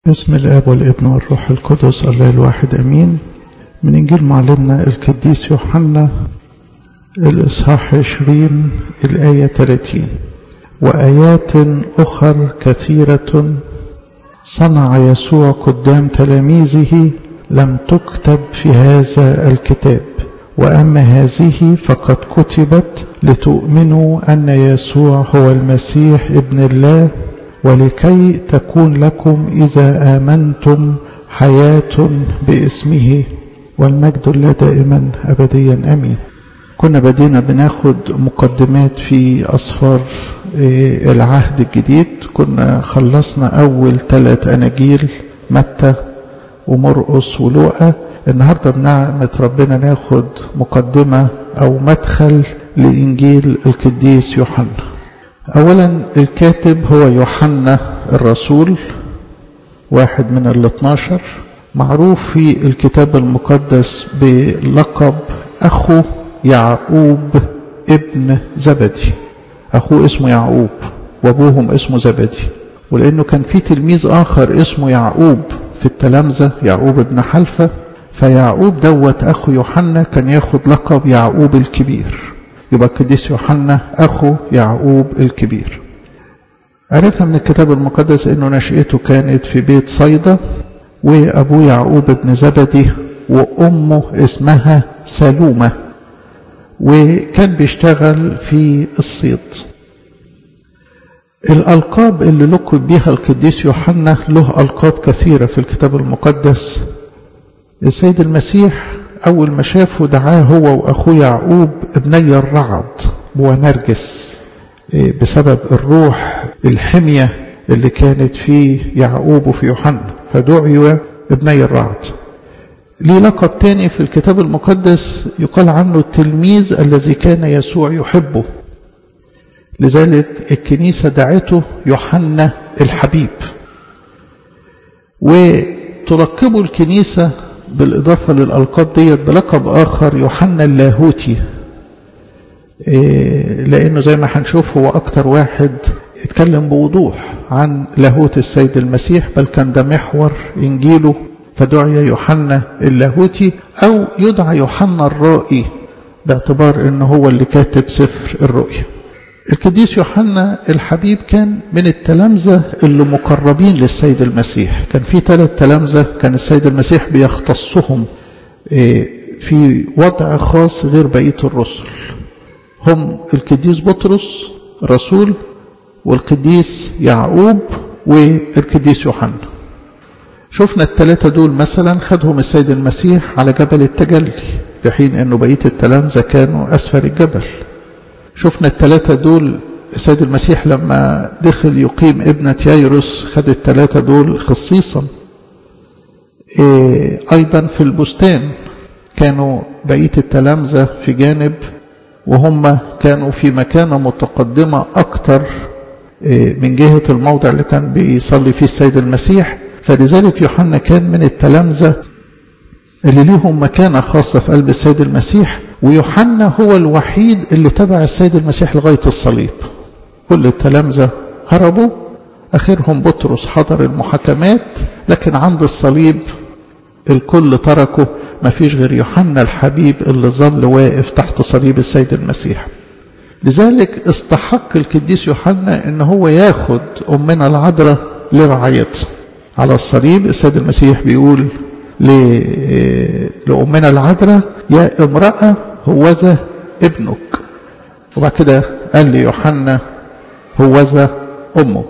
بسم الآب والابن والروح القدس الله الواحد أمين من إنجيل معلمنا القديس يوحنا الإصحاح 20 الآية 30 وآيات أخر كثيرة صنع يسوع قدام تلاميذه لم تكتب في هذا الكتاب وأما هذه فقد كتبت لتؤمنوا أن يسوع هو المسيح ابن الله ولكي تكون لكم إذا آمنتم حياة باسمه والمجد الله دائما أبديا أمين كنا بدينا بناخد مقدمات في أصفار العهد الجديد كنا خلصنا أول ثلاث أناجيل متى ومرقس ولوقا النهاردة بنعمة ربنا ناخد مقدمة أو مدخل لإنجيل القديس يوحنا أولا الكاتب هو يوحنا الرسول واحد من الاثناشر معروف في الكتاب المقدس بلقب أخو يعقوب ابن زبدي أخوه اسمه يعقوب وأبوهم اسمه زبدي ولأنه كان في تلميذ آخر اسمه يعقوب في التلامذة يعقوب ابن حلفة فيعقوب دوت أخو يوحنا كان ياخد لقب يعقوب الكبير يبقى القديس يوحنا أخو يعقوب الكبير عرفنا من الكتاب المقدس أنه نشأته كانت في بيت صيدا وأبوه يعقوب ابن زبدي وأمه اسمها سلومة وكان بيشتغل في الصيد الألقاب اللي لقب بها القديس يوحنا له ألقاب كثيرة في الكتاب المقدس السيد المسيح أول ما شافه دعاه هو وأخوه يعقوب ابني الرعد ونرجس بسبب الروح الحمية اللي كانت في يعقوب وفي يوحنا فدعي ابني الرعد ليه لقب تاني في الكتاب المقدس يقال عنه التلميذ الذي كان يسوع يحبه لذلك الكنيسة دعته يوحنا الحبيب وتلقبه الكنيسة بالإضافة للألقاب ديت بلقب آخر يوحنا اللاهوتي لأنه زي ما هنشوف هو أكتر واحد اتكلم بوضوح عن لاهوت السيد المسيح بل كان ده محور إنجيله فدعي يوحنا اللاهوتي أو يدعى يوحنا الرائي باعتبار أنه هو اللي كاتب سفر الرؤيا القديس يوحنا الحبيب كان من التلامذة اللي مقربين للسيد المسيح كان في ثلاث تلامذة كان السيد المسيح بيختصهم في وضع خاص غير بقية الرسل هم القديس بطرس رسول والقديس يعقوب والقديس يوحنا شفنا الثلاثة دول مثلا خدهم السيد المسيح على جبل التجلي في حين انه بقية التلامذة كانوا اسفل الجبل شفنا الثلاثة دول السيد المسيح لما دخل يقيم ابنة يايروس خد الثلاثة دول خصيصا إيه أيضا في البستان كانوا بقية التلامذة في جانب وهم كانوا في مكانة متقدمة أكتر إيه من جهة الموضع اللي كان بيصلي فيه السيد المسيح فلذلك يوحنا كان من التلامذة اللي ليهم مكانة خاصة في قلب السيد المسيح ويوحنا هو الوحيد اللي تبع السيد المسيح لغاية الصليب كل التلامذة هربوا أخرهم بطرس حضر المحاكمات لكن عند الصليب الكل تركه ما فيش غير يوحنا الحبيب اللي ظل واقف تحت صليب السيد المسيح لذلك استحق القديس يوحنا ان هو ياخد امنا العذراء لرعايته على الصليب السيد المسيح بيقول لأمنا العذراء يا امرأة هوذا ابنك وبعد كده قال لي يوحنا هوذا أمك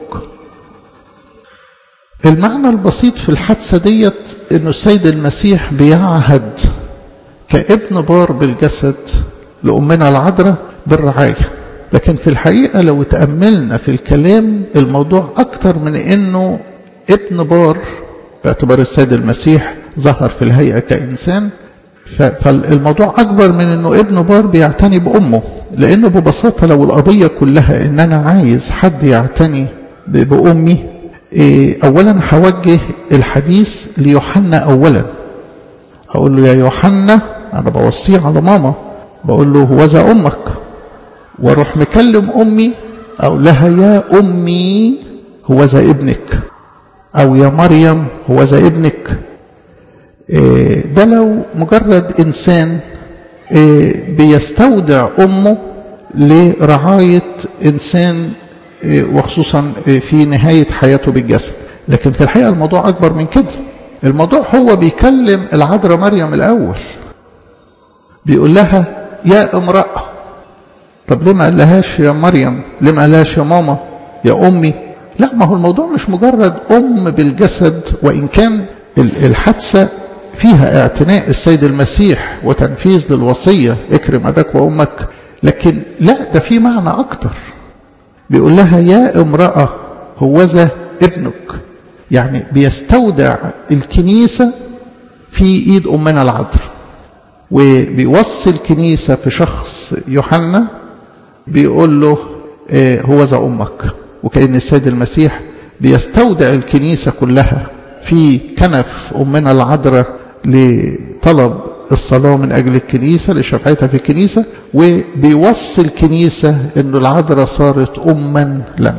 المعنى البسيط في الحادثة ديت انه السيد المسيح بيعهد كابن بار بالجسد لأمنا العذراء بالرعاية لكن في الحقيقة لو تأملنا في الكلام الموضوع أكتر من انه ابن بار باعتبار السيد المسيح ظهر في الهيئة كإنسان فالموضوع أكبر من أنه ابن بار بيعتني بأمه لأنه ببساطة لو القضية كلها أن أنا عايز حد يعتني بأمي أولا هوجه الحديث ليوحنا أولا أقول له يا يوحنا أنا بوصيه على ماما بقول له هوذا أمك واروح مكلم أمي أقول لها يا أمي هوذا ابنك أو يا مريم هو ذا ابنك ده لو مجرد إنسان بيستودع أمه لرعاية إنسان وخصوصا في نهاية حياته بالجسد لكن في الحقيقة الموضوع أكبر من كده الموضوع هو بيكلم العذراء مريم الأول بيقول لها يا امرأة طب ليه ما قالهاش يا مريم ليه ما قالهاش يا ماما يا أمي لا ما هو الموضوع مش مجرد أم بالجسد وإن كان الحادثة فيها اعتناء السيد المسيح وتنفيذ للوصية اكرم أباك وأمك لكن لا ده في معنى أكتر بيقول لها يا امرأة هوذا ابنك يعني بيستودع الكنيسة في ايد امنا العذراء وبيوصي الكنيسة في شخص يوحنا بيقول له هوذا امك وكأن السيد المسيح بيستودع الكنيسة كلها في كنف امنا العذراء لطلب الصلاة من أجل الكنيسة لشفاعتها في الكنيسة وبيوصي الكنيسة أن العذراء صارت أما لنا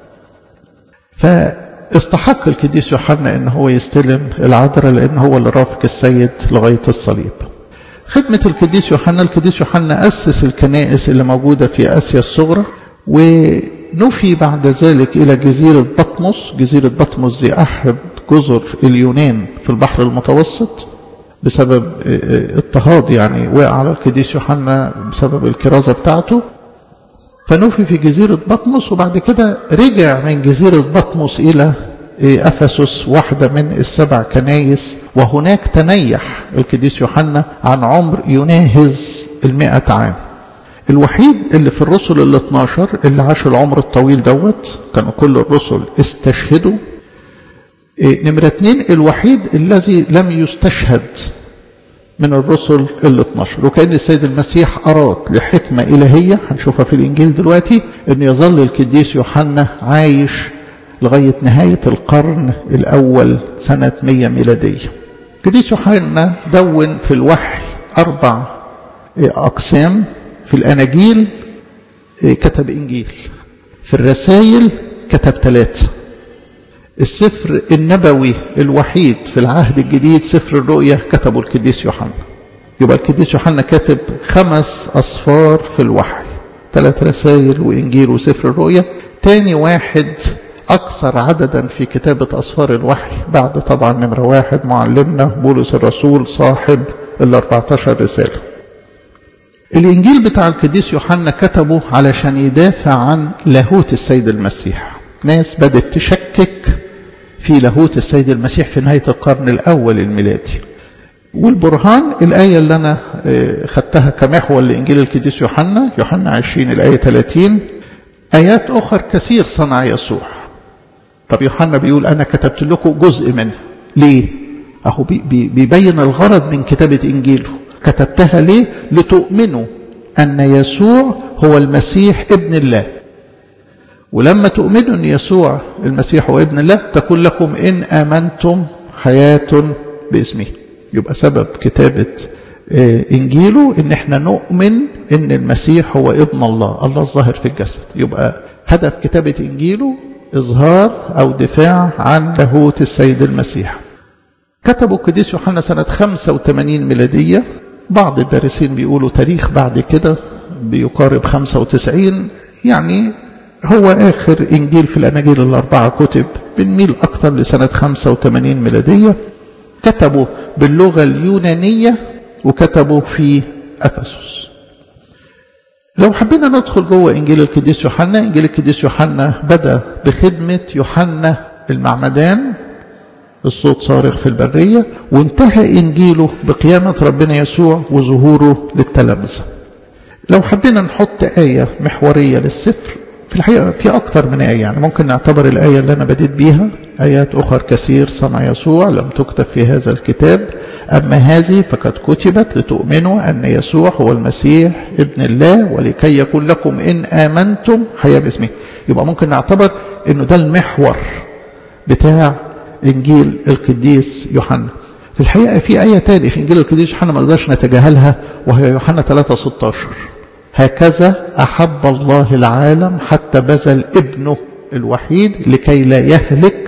فاستحق القديس يوحنا أن هو يستلم العذراء لأن هو اللي رافق السيد لغاية الصليب خدمة القديس يوحنا القديس يوحنا أسس الكنائس اللي موجودة في آسيا الصغرى ونفي بعد ذلك إلى جزيرة بطمس جزيرة بطمس دي أحد جزر اليونان في البحر المتوسط بسبب اضطهاد يعني وقع على القديس يوحنا بسبب الكرازة بتاعته فنفي في جزيرة بطمس وبعد كده رجع من جزيرة بطمس إلى أفسس واحدة من السبع كنايس وهناك تنيح القديس يوحنا عن عمر يناهز المئة عام الوحيد اللي في الرسل ال 12 اللي عاش العمر الطويل دوت كانوا كل الرسل استشهدوا نمرة اتنين الوحيد الذي لم يستشهد من الرسل ال 12 وكأن السيد المسيح أراد لحكمة إلهية هنشوفها في الإنجيل دلوقتي أن يظل القديس يوحنا عايش لغاية نهاية القرن الأول سنة 100 ميلادية القديس يوحنا دون في الوحي أربع أقسام في الأناجيل كتب إنجيل في الرسائل كتب ثلاثة السفر النبوي الوحيد في العهد الجديد سفر الرؤيا كتبه القديس يوحنا يبقى القديس يوحنا كاتب خمس أصفار في الوحي ثلاث رسائل وإنجيل وسفر الرؤيا تاني واحد أكثر عددا في كتابة أصفار الوحي بعد طبعا نمرة واحد معلمنا بولس الرسول صاحب ال 14 رسالة الإنجيل بتاع القديس يوحنا كتبه علشان يدافع عن لاهوت السيد المسيح ناس بدأت تشكك في لاهوت السيد المسيح في نهاية القرن الأول الميلادي والبرهان الآية اللي أنا خدتها كمحور لإنجيل القديس يوحنا يوحنا 20 الآية 30 آيات أخر كثير صنع يسوع طب يوحنا بيقول أنا كتبت لكم جزء منها ليه؟ أهو بيبين الغرض من كتابة إنجيله كتبتها ليه؟ لتؤمنوا أن يسوع هو المسيح ابن الله ولما تؤمنوا أن يسوع المسيح هو ابن الله تكون لكم إن آمنتم حياة باسمه يبقى سبب كتابة إنجيله إن احنا نؤمن إن المسيح هو ابن الله الله الظاهر في الجسد يبقى هدف كتابة إنجيله إظهار أو دفاع عن لاهوت السيد المسيح كتبوا القديس يوحنا سنة 85 ميلادية بعض الدارسين بيقولوا تاريخ بعد كده بيقارب 95 يعني هو آخر إنجيل في الأناجيل الأربعة كتب بنميل أكثر لسنة 85 ميلادية كتبوا باللغة اليونانية وكتبوا في أفسس لو حبينا ندخل جوه إنجيل القديس يوحنا إنجيل القديس يوحنا بدأ بخدمة يوحنا المعمدان الصوت صارخ في البرية وانتهى إنجيله بقيامة ربنا يسوع وظهوره للتلامذة لو حبينا نحط آية محورية للسفر في الحقيقة في أكثر من آية يعني ممكن نعتبر الآية اللي أنا بديت بيها آيات أخر كثير صنع يسوع لم تكتب في هذا الكتاب أما هذه فقد كتبت لتؤمنوا أن يسوع هو المسيح ابن الله ولكي يكون لكم إن آمنتم حياة باسمه يبقى ممكن نعتبر أنه ده المحور بتاع إنجيل القديس يوحنا في الحقيقة في آية تانية في إنجيل القديس يوحنا ما نقدرش نتجاهلها وهي يوحنا 3 16 هكذا أحب الله العالم حتى بذل ابنه الوحيد لكي لا يهلك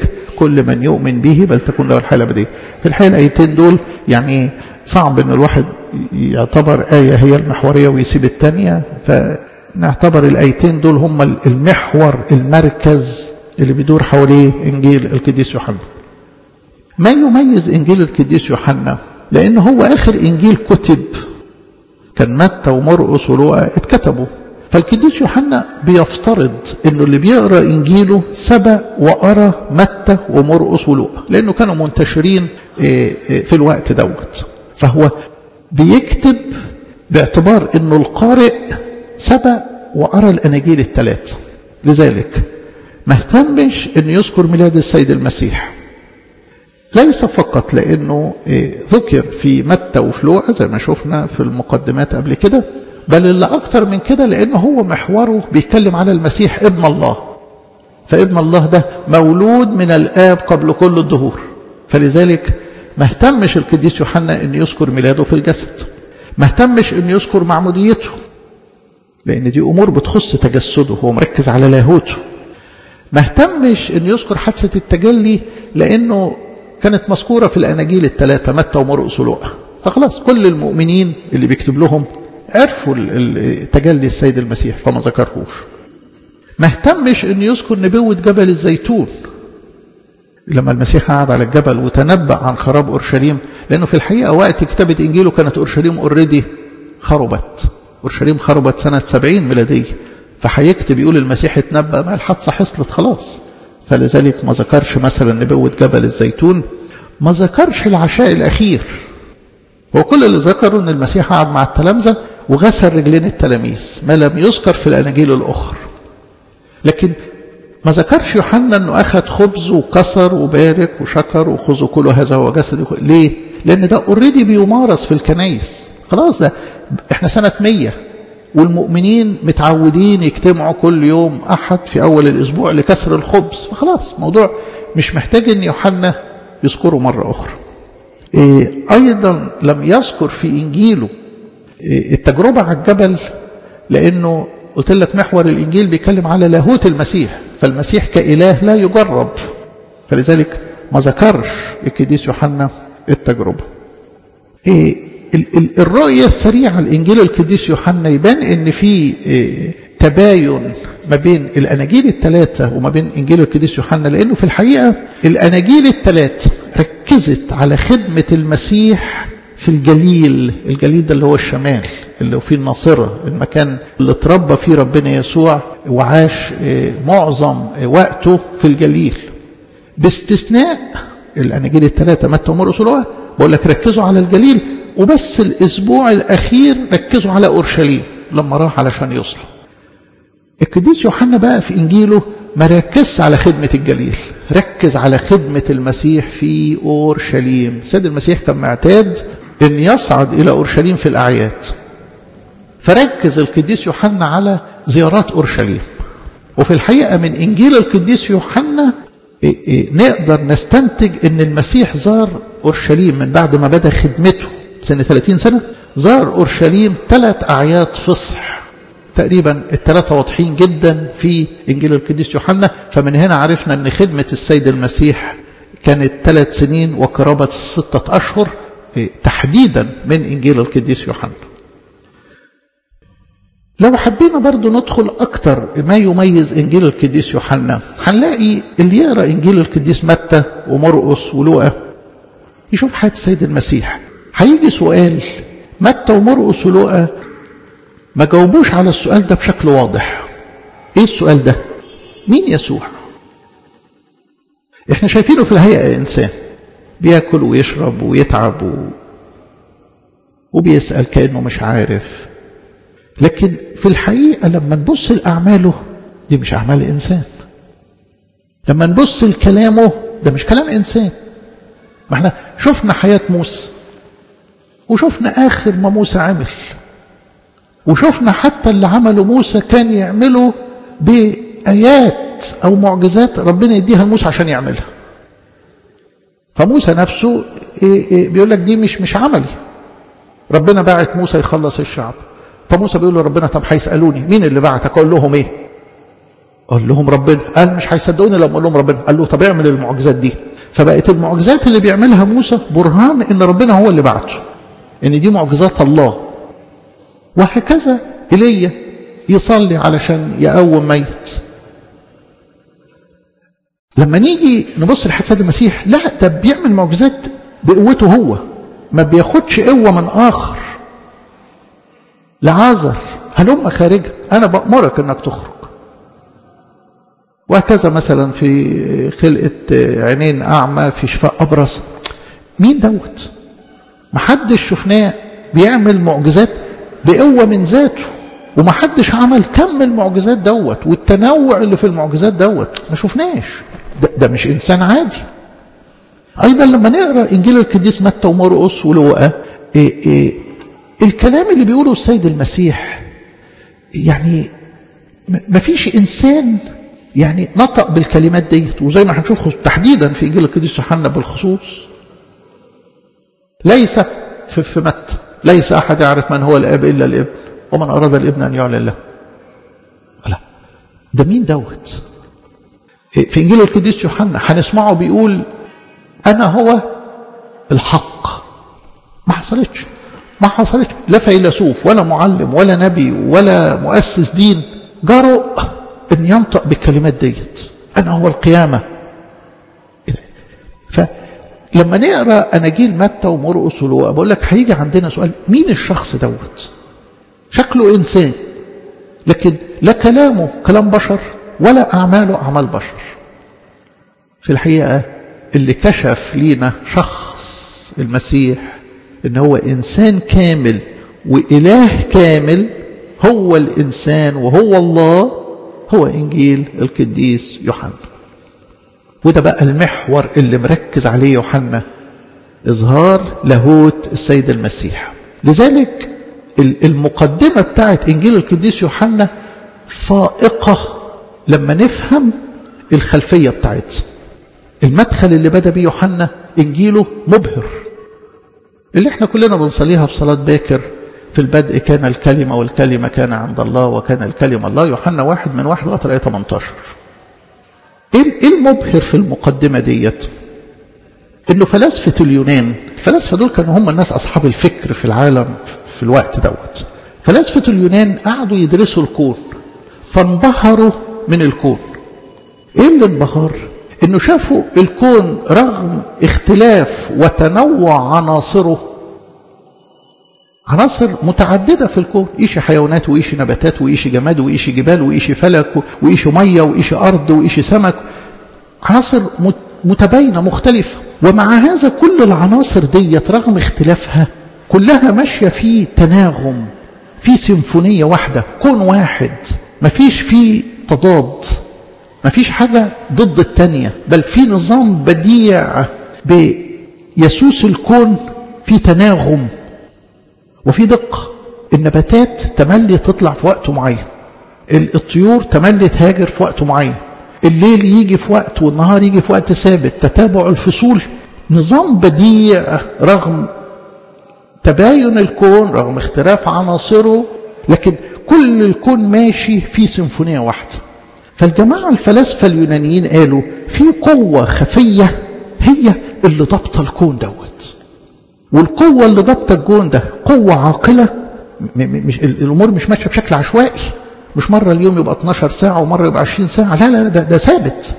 كل من يؤمن به بل تكون له الحياة الأبدية في الحقيقة الآيتين دول يعني صعب أن الواحد يعتبر آية هي المحورية ويسيب الثانية فنعتبر الآيتين دول هم المحور المركز اللي بيدور حواليه إنجيل القديس يوحنا ما يميز إنجيل القديس يوحنا لأن هو آخر إنجيل كتب كان متى ومرقس ولوقا اتكتبوا فالقديس يوحنا بيفترض انه اللي بيقرا انجيله سبق وقرا متى ومرقس ولوقا لانه كانوا منتشرين في الوقت دوت فهو بيكتب باعتبار انه القارئ سبق وقرا الاناجيل الثلاث لذلك ما اهتمش انه يذكر ميلاد السيد المسيح ليس فقط لانه ذكر في متى وفي لوقا زي ما شفنا في المقدمات قبل كده بل اللي أكتر من كده لأنه هو محوره بيتكلم على المسيح ابن الله فابن الله ده مولود من الآب قبل كل الدهور فلذلك ما اهتمش القديس يوحنا أن يذكر ميلاده في الجسد ما اهتمش أن يذكر معموديته لأن دي أمور بتخص تجسده هو مركز على لاهوته ما اهتمش أن يذكر حادثة التجلي لأنه كانت مذكورة في الأناجيل الثلاثة متى ومرقس ولوقا فخلاص كل المؤمنين اللي بيكتب لهم عرفوا تجلي السيد المسيح فما ذكرهوش ما اهتمش ان يذكر نبوة جبل الزيتون لما المسيح قعد على الجبل وتنبأ عن خراب أورشليم لأنه في الحقيقة وقت كتابة إنجيله كانت أورشليم اوريدي خربت أورشليم خربت سنة 70 ميلادية فهيكتب يقول المسيح اتنبأ ما الحادثة حصلت خلاص فلذلك ما ذكرش مثلا نبوة جبل الزيتون ما ذكرش العشاء الأخير هو كل اللي ذكره ان المسيح قعد مع التلامذة وغسل رجلين التلاميذ ما لم يذكر في الاناجيل الاخر لكن ما ذكرش يوحنا انه اخذ خبز وكسر وبارك وشكر وخذوا كل هذا هو جسد ليه لان ده اوريدي بيمارس في الكنايس خلاص ده احنا سنه 100 والمؤمنين متعودين يجتمعوا كل يوم احد في اول الاسبوع لكسر الخبز فخلاص موضوع مش محتاج ان يوحنا يذكره مره اخرى أيضا لم يذكر في إنجيله التجربة على الجبل لأنه قلت لك محور الإنجيل بيتكلم على لاهوت المسيح فالمسيح كإله لا يجرب فلذلك ما ذكرش القديس يوحنا التجربة الرؤية السريعة الإنجيل القديس يوحنا يبان إن في تباين ما بين الأناجيل الثلاثة وما بين إنجيل القديس يوحنا لأنه في الحقيقة الأناجيل الثلاثة ركزت على خدمة المسيح في الجليل الجليل ده اللي هو الشمال اللي هو فيه الناصرة المكان اللي اتربى فيه ربنا يسوع وعاش معظم وقته في الجليل باستثناء الأناجيل الثلاثة متى ومرقس ولوقا بقول لك ركزوا على الجليل وبس الأسبوع الأخير ركزوا على أورشليم لما راح علشان يصلوا القديس يوحنا بقى في إنجيله ما ركزش على خدمة الجليل ركز على خدمة المسيح في أورشليم سيد المسيح كان معتاد أن يصعد إلى أورشليم في الأعياد فركز القديس يوحنا على زيارات أورشليم وفي الحقيقة من إنجيل القديس يوحنا نقدر نستنتج أن المسيح زار أورشليم من بعد ما بدأ خدمته سنة 30 سنة زار أورشليم ثلاث أعياد فصح تقريبا الثلاثة واضحين جدا في إنجيل القديس يوحنا فمن هنا عرفنا أن خدمة السيد المسيح كانت ثلاث سنين وقرابة ستة أشهر تحديدا من إنجيل القديس يوحنا لو حبينا برضو ندخل أكتر ما يميز إنجيل القديس يوحنا هنلاقي اللي يقرأ إنجيل القديس متى ومرقس ولوقا يشوف حياة السيد المسيح هيجي سؤال متى ومرقس ولوقا ما جاوبوش على السؤال ده بشكل واضح ايه السؤال ده مين يسوع احنا شايفينه في الهيئة انسان بياكل ويشرب ويتعب و... وبيسأل كأنه مش عارف لكن في الحقيقة لما نبص لأعماله دي مش أعمال إنسان لما نبص لكلامه ده مش كلام إنسان ما احنا شفنا حياة موسى وشفنا آخر ما موسى عمل وشفنا حتى اللي عمله موسى كان يعمله بآيات أو معجزات ربنا يديها لموسى عشان يعملها فموسى نفسه بيقول لك دي مش مش عملي ربنا بعت موسى يخلص الشعب فموسى بيقول له ربنا طب هيسألوني مين اللي بعتك أقول لهم إيه قال لهم ربنا قال مش هيصدقوني لما اقول لهم ربنا قال له طب اعمل المعجزات دي فبقت المعجزات اللي بيعملها موسى برهان ان ربنا هو اللي بعته ان دي معجزات الله وهكذا ايليا يصلي علشان يقوم ميت لما نيجي نبص لحسد المسيح لا ده بيعمل معجزات بقوته هو ما بياخدش قوه من اخر لعازر هلم خارجه انا بامرك انك تخرج وهكذا مثلا في خلقه عينين اعمى في شفاء ابرص مين دوت محدش شفناه بيعمل معجزات بقوه من ذاته ومحدش عمل كم المعجزات دوت والتنوع اللي في المعجزات دوت ما شفناش ده, ده مش انسان عادي ايضا لما نقرا انجيل القديس متى ومرقس ولوقا إيه إيه الكلام اللي بيقوله السيد المسيح يعني ما فيش انسان يعني نطق بالكلمات ديت وزي ما هنشوف تحديدا في انجيل القديس يوحنا بالخصوص ليس في, في متى ليس احد يعرف من هو الاب الا الابن ومن اراد الابن ان يعلن له لا ده مين دوت في انجيل القديس يوحنا هنسمعه بيقول انا هو الحق ما حصلتش ما حصلتش لا فيلسوف ولا معلم ولا نبي ولا مؤسس دين جرؤ ان ينطق بالكلمات ديت انا هو القيامه فلما نقرا اناجيل متى ومرقس ولوقا بقول لك هيجي عندنا سؤال مين الشخص دوت شكله انسان لكن لا كلامه كلام بشر ولا اعماله اعمال بشر في الحقيقه اللي كشف لينا شخص المسيح ان هو انسان كامل واله كامل هو الانسان وهو الله هو انجيل القديس يوحنا وده بقى المحور اللي مركز عليه يوحنا اظهار لاهوت السيد المسيح لذلك المقدمه بتاعت انجيل القديس يوحنا فائقه لما نفهم الخلفيه بتاعتها المدخل اللي بدا بيه يوحنا انجيله مبهر اللي احنا كلنا بنصليها في صلاه باكر في البدء كان الكلمة والكلمة كان عند الله وكان الكلمة الله يوحنا واحد من واحد لغاية 18 ايه المبهر في المقدمة ديت انه فلاسفة اليونان الفلاسفة دول كانوا هم الناس اصحاب الفكر في العالم في الوقت دوت فلاسفة اليونان قعدوا يدرسوا الكون فانبهروا من الكون ايه اللي انبهر انه شافوا الكون رغم اختلاف وتنوع عناصره عناصر متعددة في الكون إيش حيوانات وإيش نباتات وإيش جماد وإيش جبال وإيش فلك وإيش مية وإيش أرض وإيش سمك عناصر متباينة مختلفة ومع هذا كل العناصر ديت رغم اختلافها كلها ماشية في تناغم في سيمفونية واحدة كون واحد مفيش فيه تضاد مفيش حاجة ضد التانية بل في نظام بديع بيسوس الكون في تناغم وفي دقة النباتات تملي تطلع في وقت معين الطيور تملي تهاجر في وقت معين الليل يجي في وقت والنهار يجي في وقت ثابت تتابع الفصول نظام بديع رغم تباين الكون رغم اختلاف عناصره لكن كل الكون ماشي في سيمفونية واحدة فالجماعة الفلاسفة اليونانيين قالوا في قوة خفية هي اللي ضبط الكون دوت والقوة اللي ضبط الكون ده قوة عاقلة مش الأمور مش ماشية بشكل عشوائي مش مرة اليوم يبقى 12 ساعة ومرة يبقى 20 ساعة لا لا ده, ده ثابت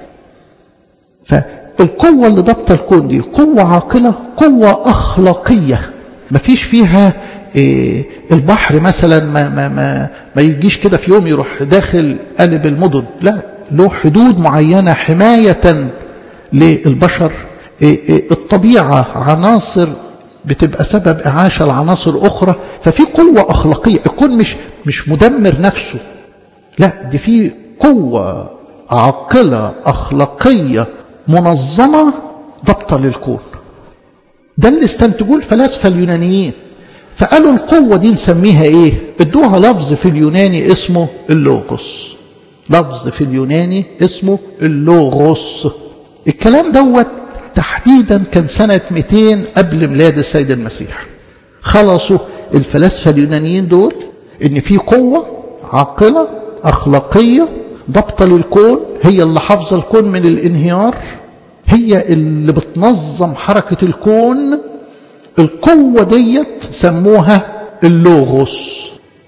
فالقوة اللي ضبط الكون دي قوة عاقلة قوة أخلاقية ما فيش فيها إيه البحر مثلا ما, ما, ما, ما يجيش كده في يوم يروح داخل قلب المدن لا له حدود معينة حماية للبشر إيه إيه الطبيعة عناصر بتبقى سبب إعاشة لعناصر أخرى ففي قوة أخلاقية الكون مش مش مدمر نفسه لا دي في قوة عاقلة أخلاقية منظمة ضبطة للكون ده اللي استنتجوه الفلاسفة اليونانيين فقالوا القوة دي نسميها ايه ادوها لفظ في اليوناني اسمه اللوغوس لفظ في اليوناني اسمه اللوغوس الكلام دوت تحديدا كان سنة 200 قبل ميلاد السيد المسيح خلصوا الفلاسفة اليونانيين دول ان في قوة عاقلة أخلاقية ضبطة للكون هي اللي حافظة الكون من الانهيار هي اللي بتنظم حركة الكون القوة ديت سموها اللوغوس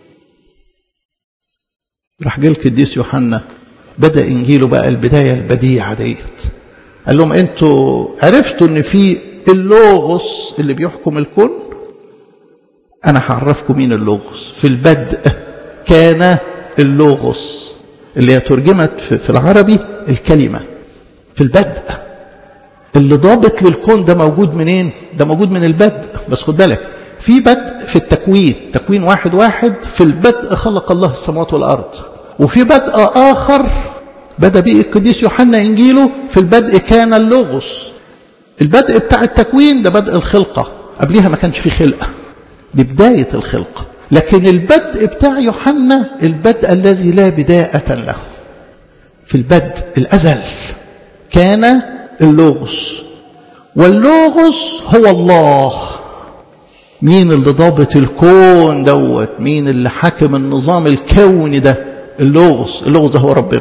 راح جه القديس يوحنا بدأ إنجيله بقى البداية البديعة ديت قال لهم أنتوا عرفتوا إن في اللوغوس اللي بيحكم الكون أنا هعرفكم مين اللوغوس في البدء كان اللوغوس اللي هي ترجمت في العربي الكلمة في البدء اللي ضابط للكون ده موجود منين ده موجود من البدء بس خد بالك في بدء في التكوين تكوين واحد واحد في البدء خلق الله السماوات والأرض وفي بدء آخر بدأ به القديس يوحنا إنجيله في البدء كان اللغز البدء بتاع التكوين ده بدء الخلقة قبليها ما كانش في خلقة دي بداية الخلقة لكن البدء بتاع يوحنا البدء الذي لا بداية له في البدء الأزل كان اللغز واللغز هو الله مين اللي ضابط الكون دوت مين اللي حاكم النظام الكوني ده اللغز اللغز ده هو ربنا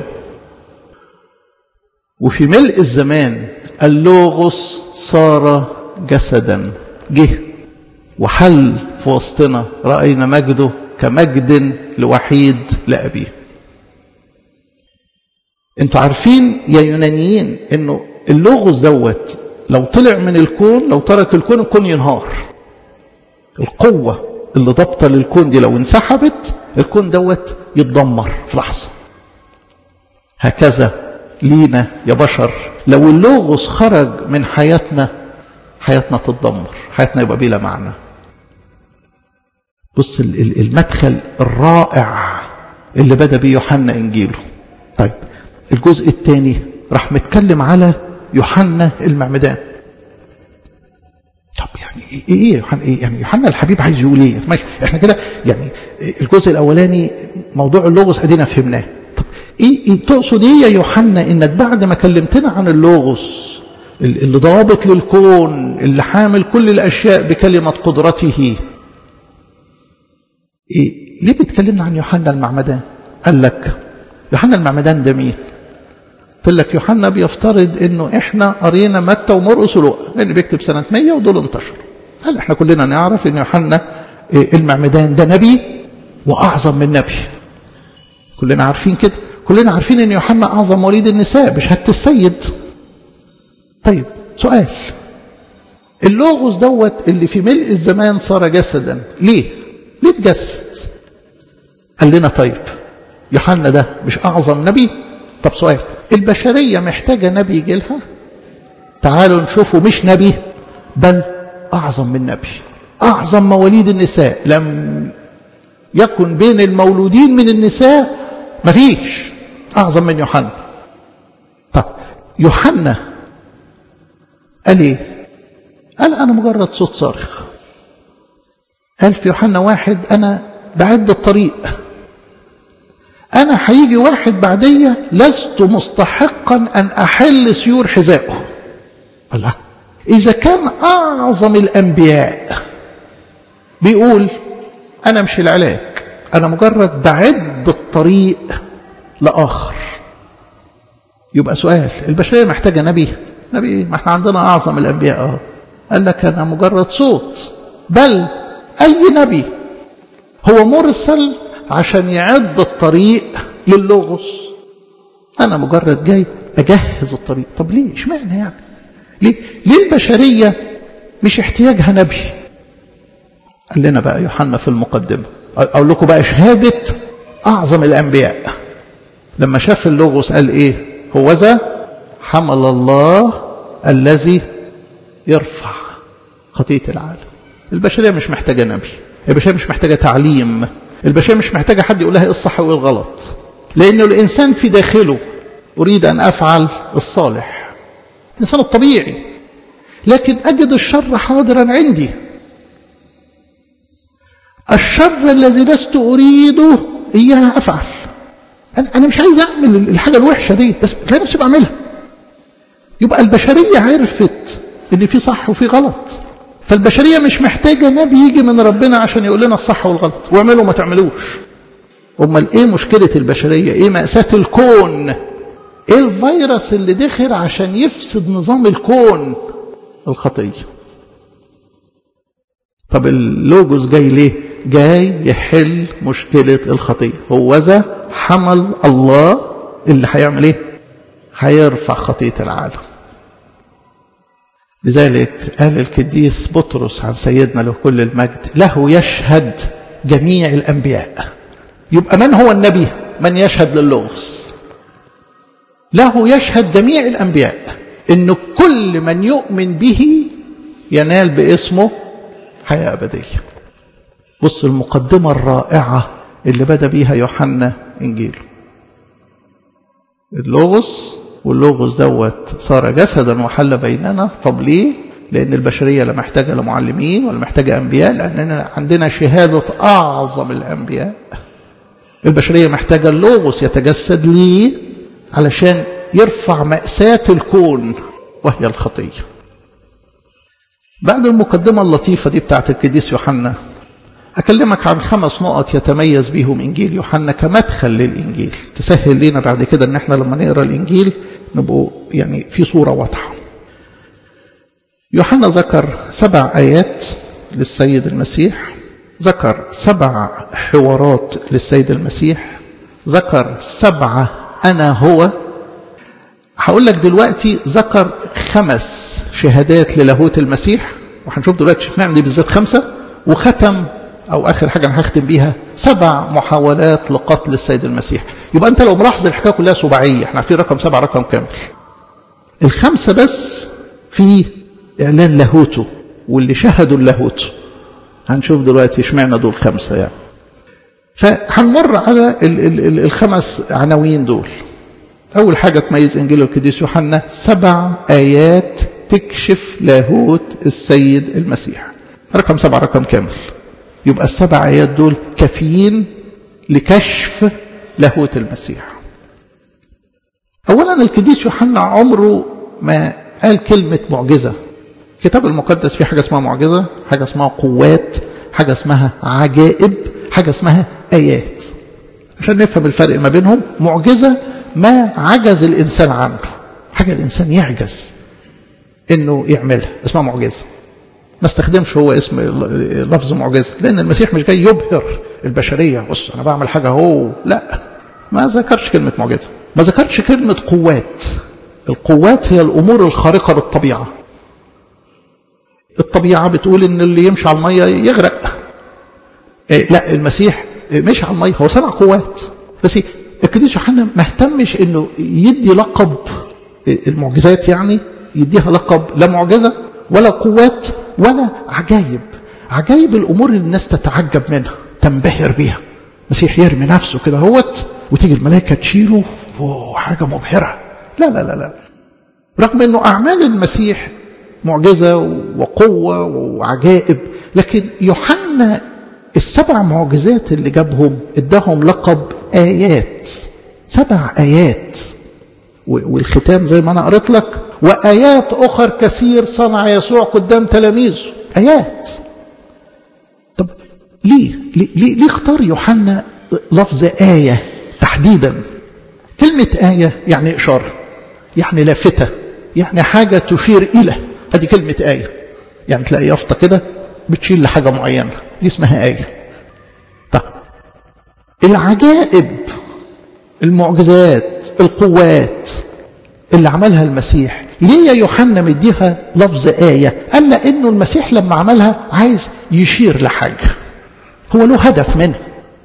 وفي ملء الزمان اللغز صار جسدا جه وحل في وسطنا رأينا مجده كمجد لوحيد لأبيه انتوا عارفين يا يونانيين انه اللغز دوت لو طلع من الكون لو ترك الكون الكون ينهار القوة اللي ضابطة للكون دي لو انسحبت الكون دوت يتدمر في لحظة هكذا لينا يا بشر لو اللوغوس خرج من حياتنا حياتنا تتدمر حياتنا يبقى بلا معنى بص المدخل الرائع اللي بدأ بيه يوحنا إنجيله طيب الجزء الثاني راح متكلم على يوحنا المعمدان طب يعني ايه يوحنا ايه يعني يوحنا الحبيب عايز يقول ايه ماشي احنا كده يعني الجزء الاولاني موضوع اللوغوس ادينا فهمناه طب ايه, إيه تقصد ايه يا يوحنا انك بعد ما كلمتنا عن اللوغوس اللي ضابط للكون اللي حامل كل الاشياء بكلمه قدرته إيه ليه بتكلمنا عن يوحنا المعمدان قال لك يوحنا المعمدان ده مين قلت لك يوحنا بيفترض انه احنا قرينا متى ومرقس ولوقا لان بيكتب سنه 100 ودول انتشروا قال احنا كلنا نعرف ان يوحنا المعمدان ده نبي واعظم من نبي كلنا عارفين كده كلنا عارفين ان يوحنا اعظم مواليد النساء بشهاده السيد طيب سؤال اللوغوس دوت اللي في ملء الزمان صار جسدا ليه ليه اتجسد قال لنا طيب يوحنا ده مش اعظم نبي طب سؤال البشرية محتاجة نبي يجي لها تعالوا نشوفوا مش نبي بل أعظم من نبي أعظم مواليد النساء لم يكن بين المولودين من النساء مفيش أعظم من يوحنا طب يوحنا قال ايه قال أنا مجرد صوت صارخ قال في يوحنا واحد أنا بعد الطريق أنا هيجي واحد بعدية لست مستحقا أن أحل سيور حذائه الله إذا كان أعظم الأنبياء بيقول أنا مش العلاج أنا مجرد بعد الطريق لآخر يبقى سؤال البشرية محتاجة نبي نبي إيه؟ ما احنا عندنا أعظم الأنبياء اه قال لك أنا مجرد صوت بل أي نبي هو مرسل عشان يعد الطريق للغز أنا مجرد جاي أجهز الطريق طب ليه اشمعنى يعني ليه ليه البشرية مش احتياجها نبي قال لنا بقى يوحنا في المقدمة أقول لكم بقى شهادة أعظم الأنبياء لما شاف اللغوس قال إيه هو ذا حمل الله الذي يرفع خطية العالم البشرية مش محتاجة نبي البشرية مش محتاجة تعليم البشرية مش محتاجة حد يقول لها ايه الصح وايه الغلط لأنه الإنسان في داخله أريد أن أفعل الصالح الإنسان الطبيعي لكن أجد الشر حاضرا عندي الشر الذي لست أريده إياه أفعل أنا مش عايز أعمل الحاجة الوحشة دي بس تلاقي نفسي بعملها يبقى البشرية عرفت إن في صح وفي غلط فالبشرية مش محتاجة نبي يجي من ربنا عشان يقول لنا الصح والغلط واعملوا ما تعملوش امال ايه مشكله البشريه ايه ماساه الكون ايه الفيروس اللي دخل عشان يفسد نظام الكون الخطيه طب اللوجوس جاي ليه جاي يحل مشكله الخطيه هو ذا حمل الله اللي هيعمل ايه هيرفع خطيه العالم لذلك قال القديس بطرس عن سيدنا له كل المجد له يشهد جميع الانبياء يبقى من هو النبي من يشهد للغز له يشهد جميع الأنبياء إن كل من يؤمن به ينال باسمه حياة أبدية بص المقدمة الرائعة اللي بدأ بيها يوحنا إنجيله اللغز واللغز دوت صار جسدا وحل بيننا طب ليه لأن البشرية لا محتاجة لمعلمين ولا محتاجة أنبياء لأننا عندنا شهادة أعظم الأنبياء البشرية محتاجة اللوغوس يتجسد ليه علشان يرفع مأساة الكون وهي الخطية بعد المقدمة اللطيفة دي بتاعت القديس يوحنا أكلمك عن خمس نقط يتميز بيهم إنجيل يوحنا كمدخل للإنجيل تسهل لنا بعد كده إن احنا لما نقرأ الإنجيل نبقوا يعني في صورة واضحة يوحنا ذكر سبع آيات للسيد المسيح ذكر سبع حوارات للسيد المسيح ذكر سبعة أنا هو هقول لك دلوقتي ذكر خمس شهادات للاهوت المسيح وهنشوف دلوقتي اشمعنى دي بالذات خمسة وختم أو آخر حاجة أنا هختم بيها سبع محاولات لقتل السيد المسيح يبقى أنت لو ملاحظ الحكاية كلها سباعية احنا عارفين رقم سبعة رقم كامل الخمسة بس في إعلان لاهوته واللي شهدوا اللاهوت هنشوف دلوقتي اشمعنى دول خمسة يعني فهنمر على ال ال ال الخمس عناوين دول أول حاجة تميز إنجيل القديس يوحنا سبع آيات تكشف لاهوت السيد المسيح رقم سبعة رقم كامل يبقى السبع آيات دول كافيين لكشف لاهوت المسيح أولا القديس يوحنا عمره ما قال كلمة معجزة الكتاب المقدس فيه حاجة اسمها معجزة حاجة اسمها قوات حاجة اسمها عجائب حاجة اسمها آيات عشان نفهم الفرق ما بينهم معجزة ما عجز الإنسان عنه حاجة الإنسان يعجز إنه يعملها اسمها معجزة ما استخدمش هو اسم لفظ معجزة لأن المسيح مش جاي يبهر البشرية بص أنا بعمل حاجة هو لا ما ذكرش كلمة معجزة ما ذكرش كلمة قوات القوات هي الأمور الخارقة للطبيعة الطبيعة بتقول إن اللي يمشي على المية يغرق إيه لا المسيح مش على المية هو سبع قوات بس القديس يوحنا ما اهتمش انه يدي لقب المعجزات يعني يديها لقب لا معجزة ولا قوات ولا عجائب عجائب الامور اللي الناس تتعجب منها تنبهر بيها المسيح يرمي نفسه كده هوت وتيجي الملائكة تشيله حاجة مبهرة لا لا لا لا رغم انه اعمال المسيح معجزة وقوة وعجائب لكن يوحنا السبع معجزات اللي جابهم اداهم لقب آيات سبع آيات والختام زي ما أنا قريت لك وآيات أخر كثير صنع يسوع قدام تلاميذه آيات طب ليه ليه, ليه, ليه اختار يوحنا لفظ آية تحديدا كلمة آية يعني إشارة يعني لافتة يعني حاجة تشير إلى هذه كلمة آية يعني تلاقي يافطة كده بتشير لحاجة معينة دي اسمها آية طب العجائب المعجزات القوات اللي عملها المسيح ليه يا يوحنا مديها لفظ آية قال لأنه المسيح لما عملها عايز يشير لحاجة هو له هدف منها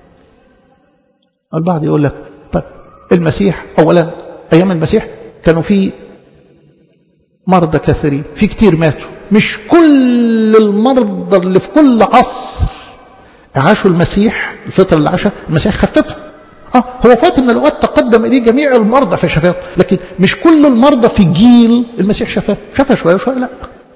البعض يقول لك طيب المسيح أولا أيام المسيح كانوا في مرضى كثيرين في كتير ماتوا مش كل المرضى اللي في كل عصر عاشوا المسيح الفترة اللي عاشها المسيح خففها اه هو فات من الوقت تقدم اليه جميع المرضى في شفاهم لكن مش كل المرضى في جيل المسيح شفاه شفى شويه وشويه لا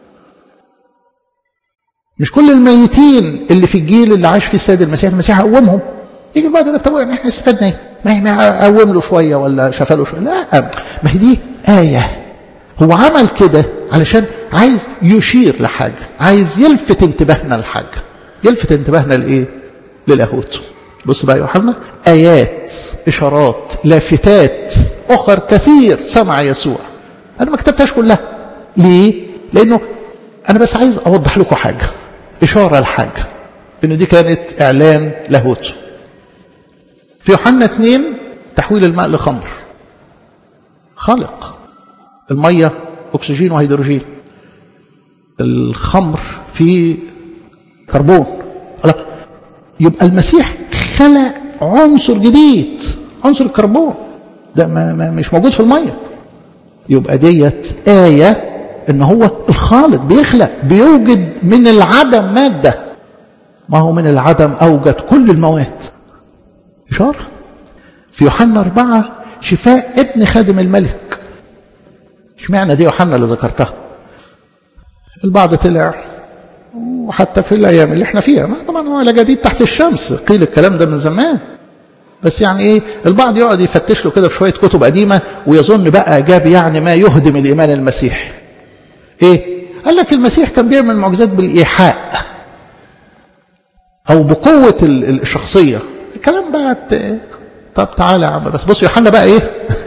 مش كل الميتين اللي في الجيل اللي عاش فيه السيد المسيح المسيح قومهم يجي بعد يقول طب احنا استفدنا ايه؟ ما ما قوم له شويه ولا شفى له شويه لا ما هي دي ايه هو عمل كده علشان عايز يشير لحاجه عايز يلفت انتباهنا لحاجه يلفت انتباهنا لايه؟ للاهوت بص بقى يوحنا آيات إشارات لافتات أخر كثير سمع يسوع أنا ما كتبتهاش كلها ليه؟ لأنه أنا بس عايز أوضح لكم حاجة إشارة لحاجة إنه دي كانت إعلان لاهوته في يوحنا 2 تحويل الماء لخمر خلق المية أكسجين وهيدروجين الخمر فيه كربون لا يبقى المسيح خلق عنصر جديد عنصر الكربون ده ما ما مش موجود في المية يبقى ديت آية ان هو الخالق بيخلق بيوجد من العدم مادة ما هو من العدم أوجد كل المواد إشارة في يوحنا أربعة شفاء ابن خادم الملك اشمعنى دي يوحنا اللي ذكرتها البعض طلع وحتى في الأيام اللي احنا فيها ما طبعا هو لا جديد تحت الشمس قيل الكلام ده من زمان بس يعني ايه البعض يقعد يفتش له كده في شوية كتب قديمة ويظن بقى جاب يعني ما يهدم الإيمان المسيحي ايه قال لك المسيح كان بيعمل معجزات بالإيحاء أو بقوة الشخصية الكلام بقى طب تعالى يا عم بس بص يوحنا بقى ايه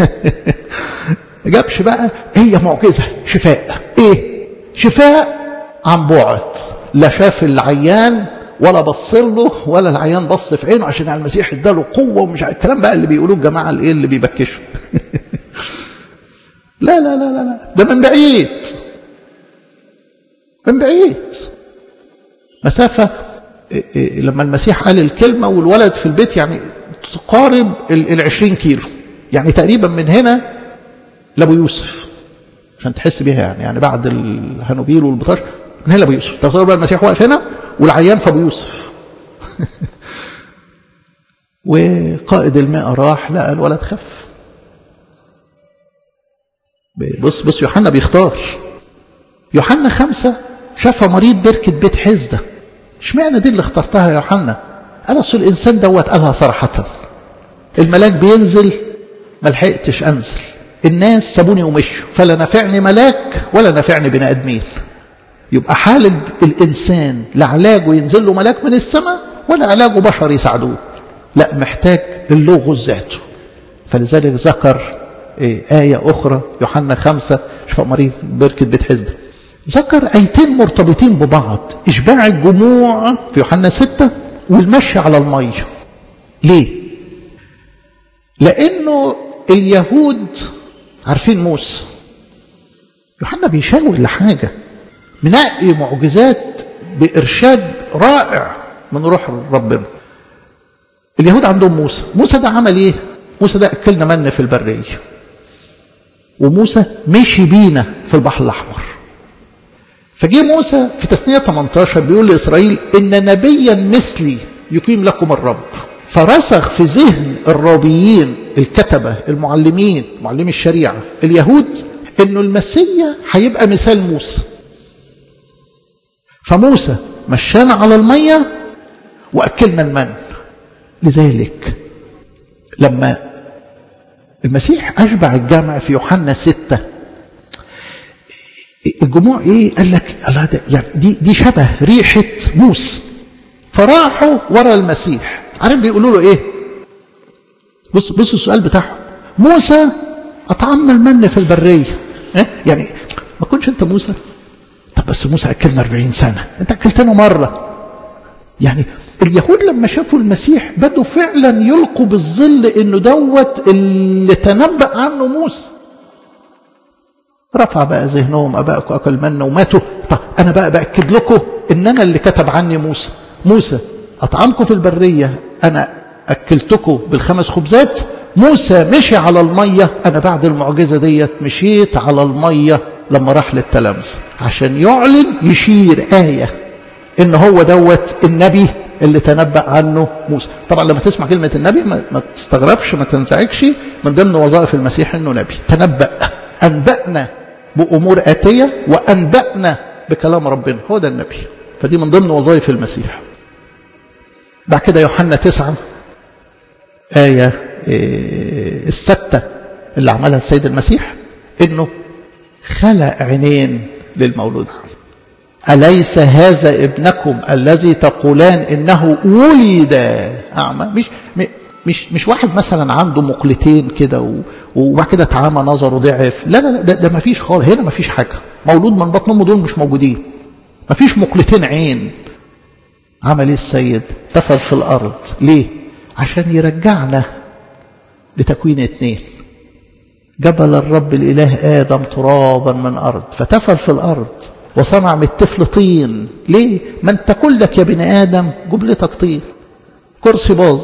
جابش بقى هي معجزة شفاء ايه شفاء عن بعد لا شاف العيان ولا بص له ولا العيان بص في عينه عشان المسيح اداله قوه ومش الكلام بقى اللي بيقولوه الجماعه الايه اللي بيبكشوا لا لا لا لا لا ده من بعيد من بعيد مسافه لما المسيح قال الكلمه والولد في البيت يعني تقارب ال 20 كيلو يعني تقريبا من هنا لابو يوسف عشان تحس بيها يعني يعني بعد الهانوبيل والبطاش من هنا لابو يوسف تصور بقى المسيح واقف هنا والعيان في ابو يوسف وقائد الماء راح لقى الولد خف بص بص يوحنا بيختار يوحنا خمسة شاف مريض بركة بيت حزدة اشمعنى دي اللي اخترتها يا يوحنا قال اصل الانسان دوت قالها صراحة الملاك بينزل ما لحقتش انزل الناس سابوني ومشوا فلا نفعني ملاك ولا نفعني بني ادمين يبقى حال الانسان لا علاجه ينزل له ملاك من السماء ولا علاجه بشر يساعدوه لا محتاج اللوغوس ذاته فلذلك ذكر إيه آية أخرى يوحنا خمسة شفاء مريض بركة بيت حزدة ذكر آيتين مرتبطين ببعض إشباع الجموع في يوحنا ستة والمشي على المية ليه؟ لأنه اليهود عارفين موسى يوحنا بيشاور لحاجة منقي معجزات بإرشاد رائع من روح ربنا اليهود عندهم موسى موسى ده عمل ايه موسى ده أكلنا من في البرية وموسى مشي بينا في البحر الأحمر فجي موسى في تثنية 18 بيقول لإسرائيل إن نبيا مثلي يقيم لكم الرب فرسخ في ذهن الرابيين الكتبة المعلمين معلمي الشريعة اليهود إنه المسيا هيبقى مثال موسى فموسى مشانا على المية وأكلنا المن لذلك لما المسيح أشبع الجامع في يوحنا ستة الجموع ايه قال لك الله ده يعني دي دي شبه ريحه موسى فراحوا ورا المسيح عارف بيقولوا له ايه بص بص السؤال بتاعهم موسى اطعمنا المن في البريه إيه؟ يعني ما كنتش انت موسى طب بس موسى اكلنا 40 سنه انت اكلتنا مره يعني اليهود لما شافوا المسيح بدوا فعلا يلقوا بالظل انه دوت اللي تنبأ عنه موسى رفع بقى ذهنهم ابائكم اكل من وماتوا طب انا بقى باكد لكم ان انا اللي كتب عني موسى موسى اطعمكم في البريه انا اكلتكم بالخمس خبزات موسى مشي على الميه انا بعد المعجزه ديت مشيت على الميه لما راح للتلامذه عشان يعلن يشير ايه ان هو دوت النبي اللي تنبأ عنه موسى طبعا لما تسمع كلمة النبي ما, ما تستغربش ما تنزعجش من ضمن وظائف المسيح انه نبي تنبأ أنبأنا بأمور آتية وأنبأنا بكلام ربنا هو ده النبي فدي من ضمن وظائف المسيح بعد كده يوحنا تسعة آية الستة اللي عملها السيد المسيح انه خلق عينين للمولود عنه أليس هذا ابنكم الذي تقولان إنه ولد أعمى مش مش مش واحد مثلا عنده مقلتين كده وبعد كده اتعمى نظره ضعف لا لا لا ده, ده ما فيش خالص هنا ما فيش حاجه مولود من بطن امه دول مش موجودين ما فيش مقلتين عين عمل ايه السيد تفل في الارض ليه عشان يرجعنا لتكوين اتنين جبل الرب الاله ادم ترابا من ارض فتفل في الارض وصنع من الطفل طين ليه ما انت كلك يا بني ادم جبلتك طين كرسي باظ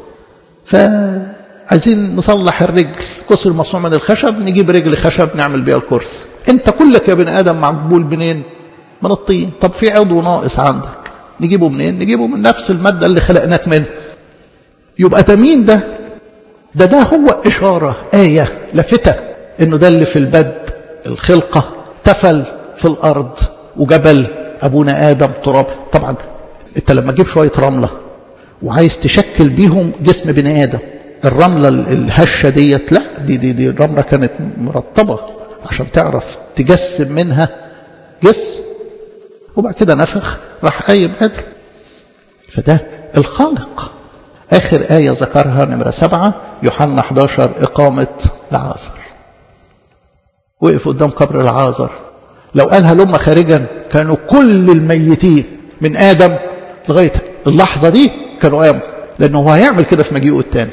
فعايزين نصلح الرجل كسر مصنوع من الخشب نجيب رجل خشب نعمل بيها الكرسي انت كلك يا بني ادم مقبول منين من الطين طب في عضو ناقص عندك نجيبه منين نجيبه من نفس المادة اللي خلقناك منها يبقى ده مين ده ده ده هو إشارة آية لفتة إنه ده اللي في البد الخلقة تفل في الأرض وجبل أبونا آدم تراب طبعا أنت لما تجيب شوية رملة وعايز تشكل بيهم جسم بني آدم الرملة الهشة ديت لا دي دي دي الرملة كانت مرطبة عشان تعرف تجسم منها جسم وبعد كده نفخ راح قايم آدم فده الخالق آخر آية ذكرها نمرة سبعة يوحنا 11 إقامة العازر وقف قدام قبر العازر لو قالها لما خارجا كانوا كل الميتين من آدم لغاية اللحظة دي كانوا قاموا لأنه هو هيعمل كده في مجيئه الثاني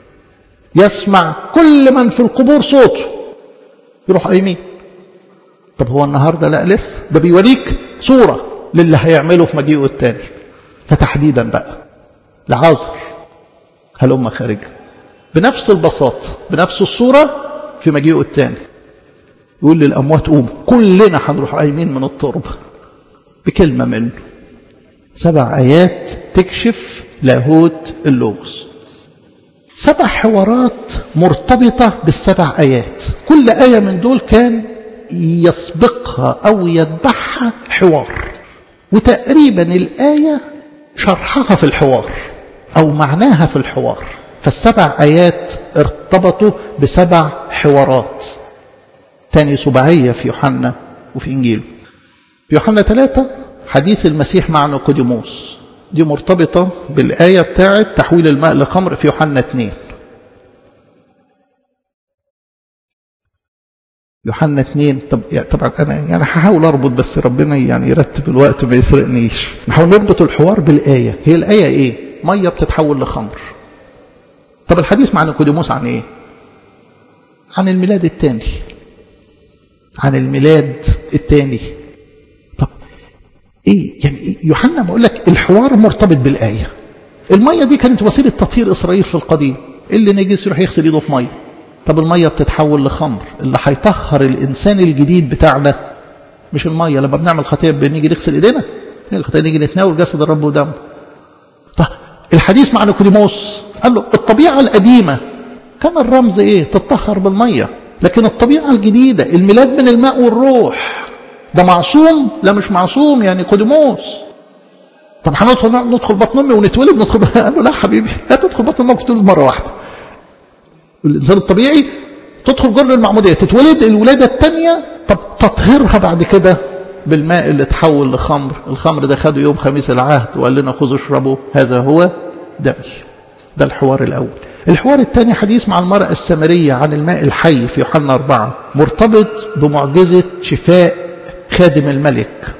يسمع كل من في القبور صوته يروح قايمين طب هو النهارده لا لسه ده بيوريك صورة للي هيعمله في مجيئه الثاني فتحديدا بقى لعازر هلم خارجا بنفس البساطة بنفس الصورة في مجيئه الثاني يقول للأموات قوموا كلنا هنروح قايمين من التربة بكلمة منه سبع آيات تكشف لاهوت اللغز سبع حوارات مرتبطة بالسبع آيات كل آية من دول كان يسبقها أو يتبعها حوار وتقريبا الآية شرحها في الحوار أو معناها في الحوار فالسبع آيات ارتبطوا بسبع حوارات تاني سبعية في يوحنا وفي إنجيله في يوحنا ثلاثة حديث المسيح مع نيقوديموس دي مرتبطة بالآية بتاعة تحويل الماء لخمر في يوحنا 2 يوحنا 2 طب يعني طبعا انا يعني هحاول اربط بس ربنا يعني يرتب الوقت ما يسرقنيش نحاول نربط الحوار بالايه هي الايه ايه ميه بتتحول لخمر طب الحديث مع نيقوديموس عن ايه عن الميلاد الثاني عن الميلاد الثاني طب ايه يعني يوحنا بقول لك الحوار مرتبط بالايه الميه دي كانت وسيله تطهير اسرائيل في القديم اللي نجس يروح يغسل ايده في ميه طب الميه بتتحول لخمر اللي هيطهر الانسان الجديد بتاعنا مش الميه لما بنعمل خطيه بنيجي نغسل ايدينا الخطيه نيجي نتناول جسد الرب ودمه طب الحديث مع نيقوديموس قال له الطبيعه القديمه كان الرمز ايه تتطهر بالميه لكن الطبيعه الجديده الميلاد من الماء والروح ده معصوم لا مش معصوم يعني نيقوديموس طب هندخل ندخل بطن امي ونتولد ندخل قال له لا حبيبي لا تدخل بطن امك وتولد مره واحده الإنسان الطبيعي تدخل جرن المعمودية تتولد الولادة الثانية طب تطهيرها بعد كده بالماء اللي تحول لخمر الخمر ده خده يوم خميس العهد وقال لنا خذوا اشربوا هذا هو دمي ده الحوار الأول الحوار الثاني حديث مع المرأة السامرية عن الماء الحي في يوحنا أربعة مرتبط بمعجزة شفاء خادم الملك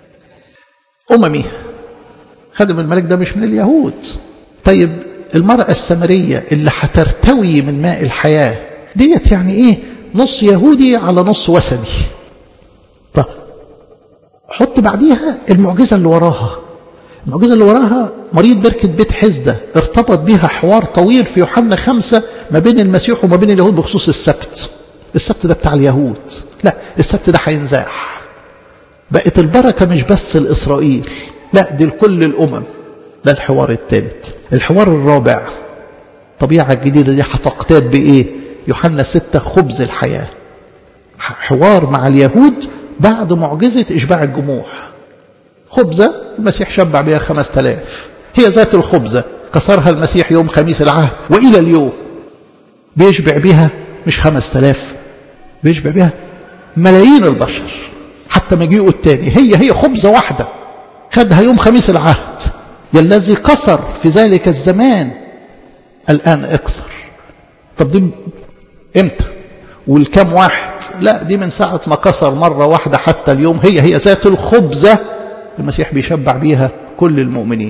أممي خادم الملك ده مش من اليهود طيب المرأة السامرية اللي هترتوي من ماء الحياة ديت يعني ايه نص يهودي على نص وثني طب حط بعديها المعجزة اللي وراها المعجزة اللي وراها مريض بركة بيت حزدة ارتبط بها حوار طويل في يوحنا خمسة ما بين المسيح وما بين اليهود بخصوص السبت السبت ده بتاع اليهود لا السبت ده هينزاح بقت البركة مش بس لإسرائيل لا دي لكل الأمم ده الحوار الثالث الحوار الرابع الطبيعة الجديدة دي هتقتاد بإيه يوحنا ستة خبز الحياة حوار مع اليهود بعد معجزة إشباع الجموع خبزة المسيح شبع بها خمس تلاف هي ذات الخبزة كسرها المسيح يوم خميس العهد وإلى اليوم بيشبع بها مش خمس تلاف بيشبع بها ملايين البشر حتى مجيئه التاني هي هي خبزة واحدة خدها يوم خميس العهد يا الذي كسر في ذلك الزمان الآن اكسر طب دي امتى والكام واحد لا دي من ساعة ما كسر مرة واحدة حتى اليوم هي هي ذات الخبزة المسيح بيشبع بيها كل المؤمنين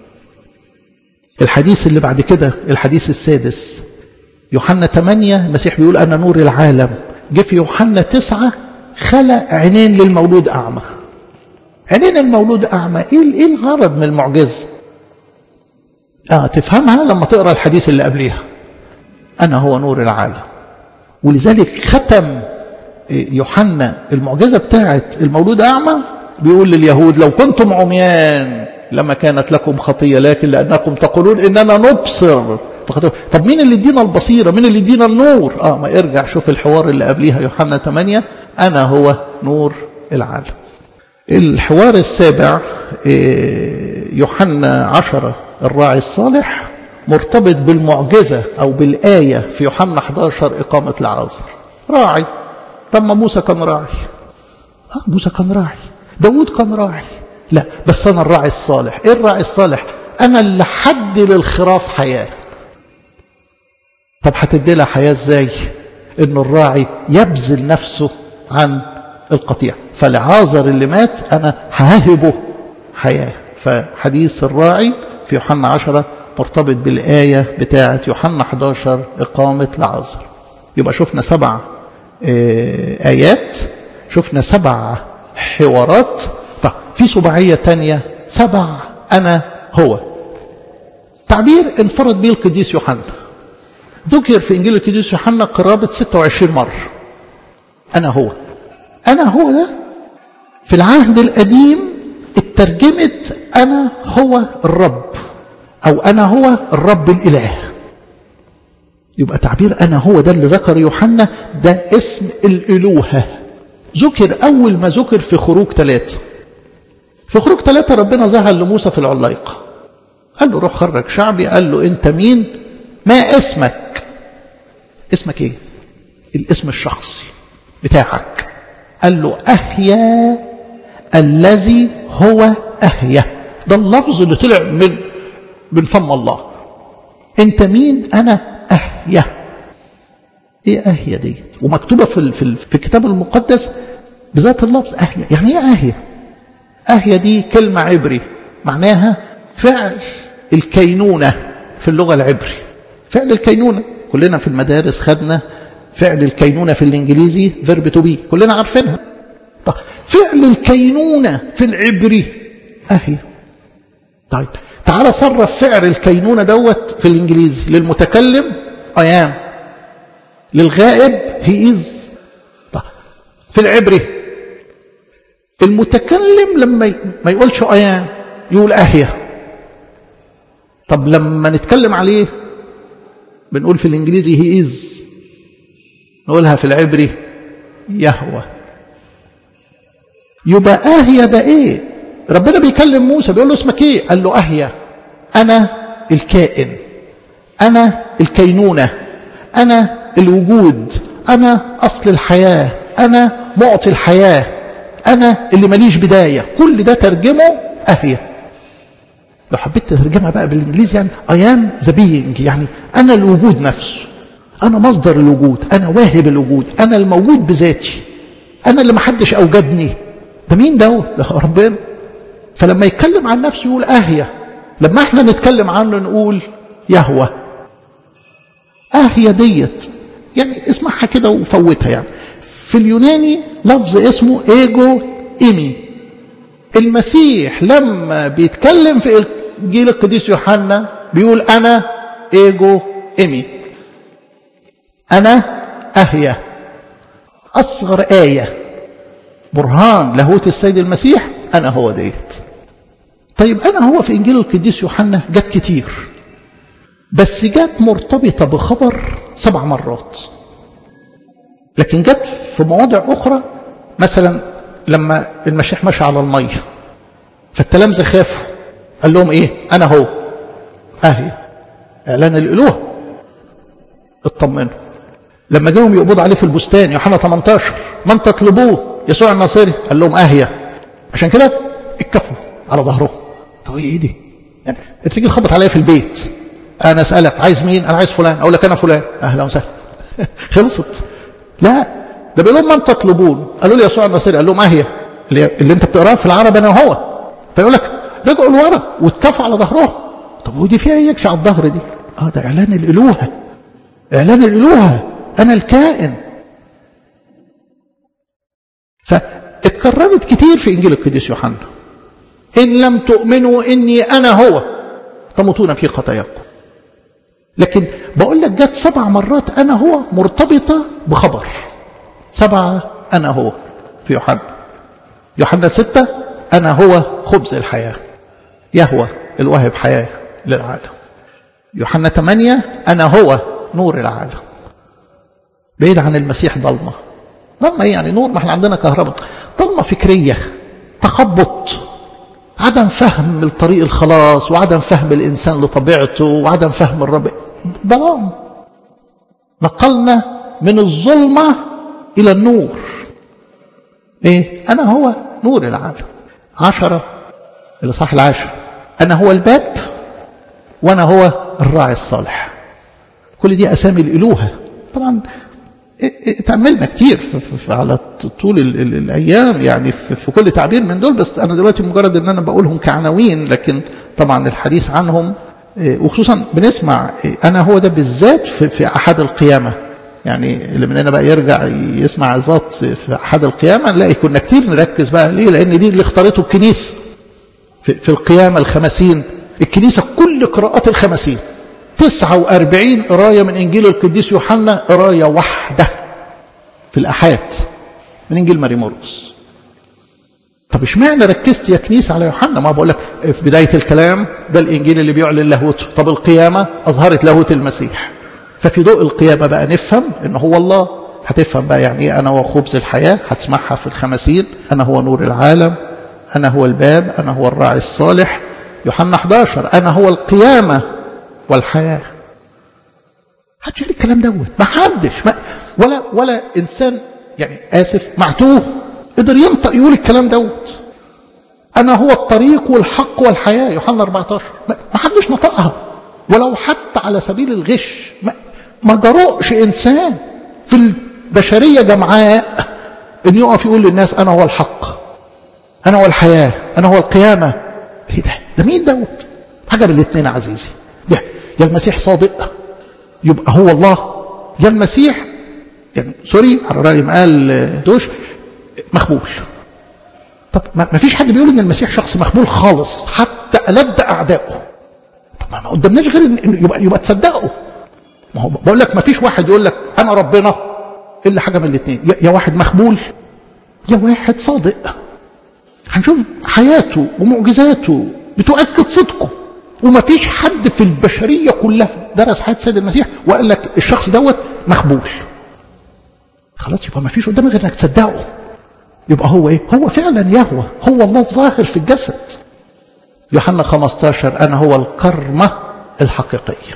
الحديث اللي بعد كده الحديث السادس يوحنا 8 المسيح بيقول أنا نور العالم جه في يوحنا 9 خلق عينين للمولود أعمى عينين المولود أعمى إيه, إيه الغرض من المعجزة آه تفهمها لما تقرأ الحديث اللي قبليها أنا هو نور العالم ولذلك ختم يوحنا المعجزة بتاعت المولود أعمى بيقول لليهود لو كنتم عميان لما كانت لكم خطية لكن لأنكم تقولون إننا نبصر طب مين اللي ادينا البصيرة مين اللي ادينا النور آه ما ارجع شوف الحوار اللي قبليها يوحنا 8 أنا هو نور العالم الحوار السابع يوحنا عشرة الراعي الصالح مرتبط بالمعجزة أو بالآية في يوحنا 11 إقامة العازر راعي طب ما موسى كان راعي آه موسى كان راعي داود كان راعي لا بس أنا الراعي الصالح إيه الراعي الصالح أنا اللي حدي للخراف حياة طب هتدي لها حياة إزاي إنه الراعي يبذل نفسه عن القطيع فالعازر اللي مات أنا ههبه حياة فحديث الراعي في يوحنا عشرة مرتبط بالآية بتاعة يوحنا 11 إقامة العازر يبقى شفنا سبع آيات شفنا سبع حوارات طيب في سبعية تانية سبع أنا هو تعبير انفرد به القديس يوحنا ذكر في إنجيل القديس يوحنا قرابة 26 مرة أنا هو أنا هو ده في العهد القديم اترجمت أنا هو الرب أو أنا هو الرب الإله يبقى تعبير أنا هو ده اللي ذكر يوحنا ده اسم الإلوهة ذكر أول ما ذكر في خروج ثلاثة في خروج ثلاثة ربنا ظهر لموسى في العلايقة قال له روح خرج شعبي قال له أنت مين ما اسمك اسمك ايه الاسم الشخصي بتاعك قال له أهيا الذي هو أهيا ده اللفظ اللي طلع من من فم الله انت مين انا اهيا ايه اهيا دي ومكتوبه في في في الكتاب المقدس بذات اللفظ اهيا يعني ايه اهيا اهيا دي كلمه عبري معناها فعل الكينونه في اللغه العبري فعل الكينونه كلنا في المدارس خدنا فعل الكينونه في الانجليزي فيرب تو بي كلنا عارفينها طيب فعل الكينونه في العبري اهيا طيب تعال صرف فعل الكينونة دوت في الإنجليزي للمتكلم أيام للغائب هي إز طيب في العبري المتكلم لما ما يقولش أيام يقول أهيا طب لما نتكلم عليه بنقول في الإنجليزي هي إز نقولها في العبري يهوى يبقى أهيا ده إيه ربنا بيكلم موسى بيقول له اسمك ايه قال له اهيا انا الكائن انا الكينونه انا الوجود انا اصل الحياه انا معطي الحياه انا اللي ماليش بدايه كل ده ترجمه اهيا لو حبيت تترجمها بقى بالانجليزي يعني I am the being يعني انا الوجود نفسه انا مصدر الوجود انا واهب الوجود انا الموجود بذاتي انا اللي محدش اوجدني ده مين دوت ده ربنا فلما يتكلم عن نفسه يقول أهيا لما احنا نتكلم عنه نقول يهوى أهيا ديت يعني اسمعها كده وفوتها يعني في اليوناني لفظ اسمه ايجو ايمي المسيح لما بيتكلم في انجيل القديس يوحنا بيقول انا ايجو ايمي انا اهيا اصغر ايه برهان لاهوت السيد المسيح أنا هو ديت طيب أنا هو في إنجيل القديس يوحنا جت كتير بس جت مرتبطة بخبر سبع مرات لكن جت في مواضع أخرى مثلا لما المسيح مشى على المية فالتلامذة خافوا قال لهم إيه أنا هو أهي إعلان الإله اطمنوا لما جاهم يقبضوا عليه في البستان يوحنا 18 من تطلبوه يسوع الناصري قال لهم اهيا عشان كده اتكفوا على ظهرهم طب ايه دي يعني تيجي تخبط عليا في البيت انا اسالك عايز مين انا عايز فلان اقول لك انا فلان اهلا وسهلا خلصت لا ده بيقول لهم من تطلبون قالوا لي يسوع الناصري قال لهم اهيا اللي, اللي انت بتقراه في العرب انا وهو فيقول لك رجعوا لورا واتكفوا على ظهرهم طب ودي فيها ايه يكفي على الظهر دي اه ده اعلان الالوهه اعلان الالوهه انا الكائن فاتكررت كتير في انجيل القديس يوحنا ان لم تؤمنوا اني انا هو تموتون في خطاياكم لكن بقول لك جت سبع مرات انا هو مرتبطه بخبر سبعه انا هو في يوحنا يوحنا ستة أنا هو خبز الحياة يهوى الواهب حياة للعالم يوحنا ثمانية أنا هو نور العالم بعيد عن المسيح ضلمة ضلمة إيه يعني نور ما احنا عندنا كهرباء ضلمة فكرية تخبط عدم فهم الطريق الخلاص وعدم فهم الإنسان لطبيعته وعدم فهم الرب ظلام نقلنا من الظلمة إلى النور إيه أنا هو نور العالم عشرة الإصحاح العاشر أنا هو الباب وأنا هو الراعي الصالح كل دي أسامي الإلوهة طبعا اتعملنا كتير في في على طول ال ال الأيام يعني في, في كل تعبير من دول بس أنا دلوقتي مجرد أن أنا بقولهم كعناوين لكن طبعا الحديث عنهم وخصوصا بنسمع أنا هو ده بالذات في, في أحد القيامة يعني اللي مننا بقى يرجع يسمع عظات في أحد القيامة نلاقي كنا كتير نركز بقى ليه لأن دي اللي اختارته الكنيسة في, في القيامة الخمسين الكنيسة كل قراءات الخمسين تسعة وأربعين قراية من إنجيل القديس يوحنا قراية واحدة في الأحاد من إنجيل ماري مرقس طب اشمعنى ركزت يا كنيسة على يوحنا ما بقول لك في بداية الكلام ده الإنجيل اللي بيعلن لاهوته طب القيامة أظهرت لاهوت المسيح ففي ضوء القيامة بقى نفهم إن هو الله هتفهم بقى يعني إيه أنا هو خبز الحياة هتسمعها في الخمسين أنا هو نور العالم أنا هو الباب أنا هو الراعي الصالح يوحنا 11 أنا هو القيامة والحياة حدش قال الكلام دوت ما حدش ما ولا ولا إنسان يعني آسف معتوه قدر ينطق يقول الكلام دوت أنا هو الطريق والحق والحياة يوحنا 14 ما حدش نطقها ولو حتى على سبيل الغش ما, ما جرؤش إنسان في البشرية جمعاء إن يقف يقول للناس أنا هو الحق أنا هو الحياة أنا هو القيامة إيه ده ده مين دوت حاجة من الاثنين عزيزي ده يا المسيح صادق يبقى هو الله يا المسيح يعني سوري على رأي ما قال دوش مخبول طب ما فيش حد بيقول ان المسيح شخص مخبول خالص حتى ألد أعدائه طب ما قدامناش غير ان يبقى يبقى تصدقه ما هو بقول لك ما فيش واحد يقول لك انا ربنا الا حاجه من الاثنين يا واحد مخبول يا واحد صادق هنشوف حياته ومعجزاته بتؤكد صدقه وما فيش حد في البشريه كلها درس حياه سيد المسيح وقال لك الشخص دوت مخبول خلاص يبقى ما فيش قدامك غير انك تصدقه يبقى هو ايه هو فعلا يهوى هو الله الظاهر في الجسد يوحنا 15 أنا هو الكرمة الحقيقية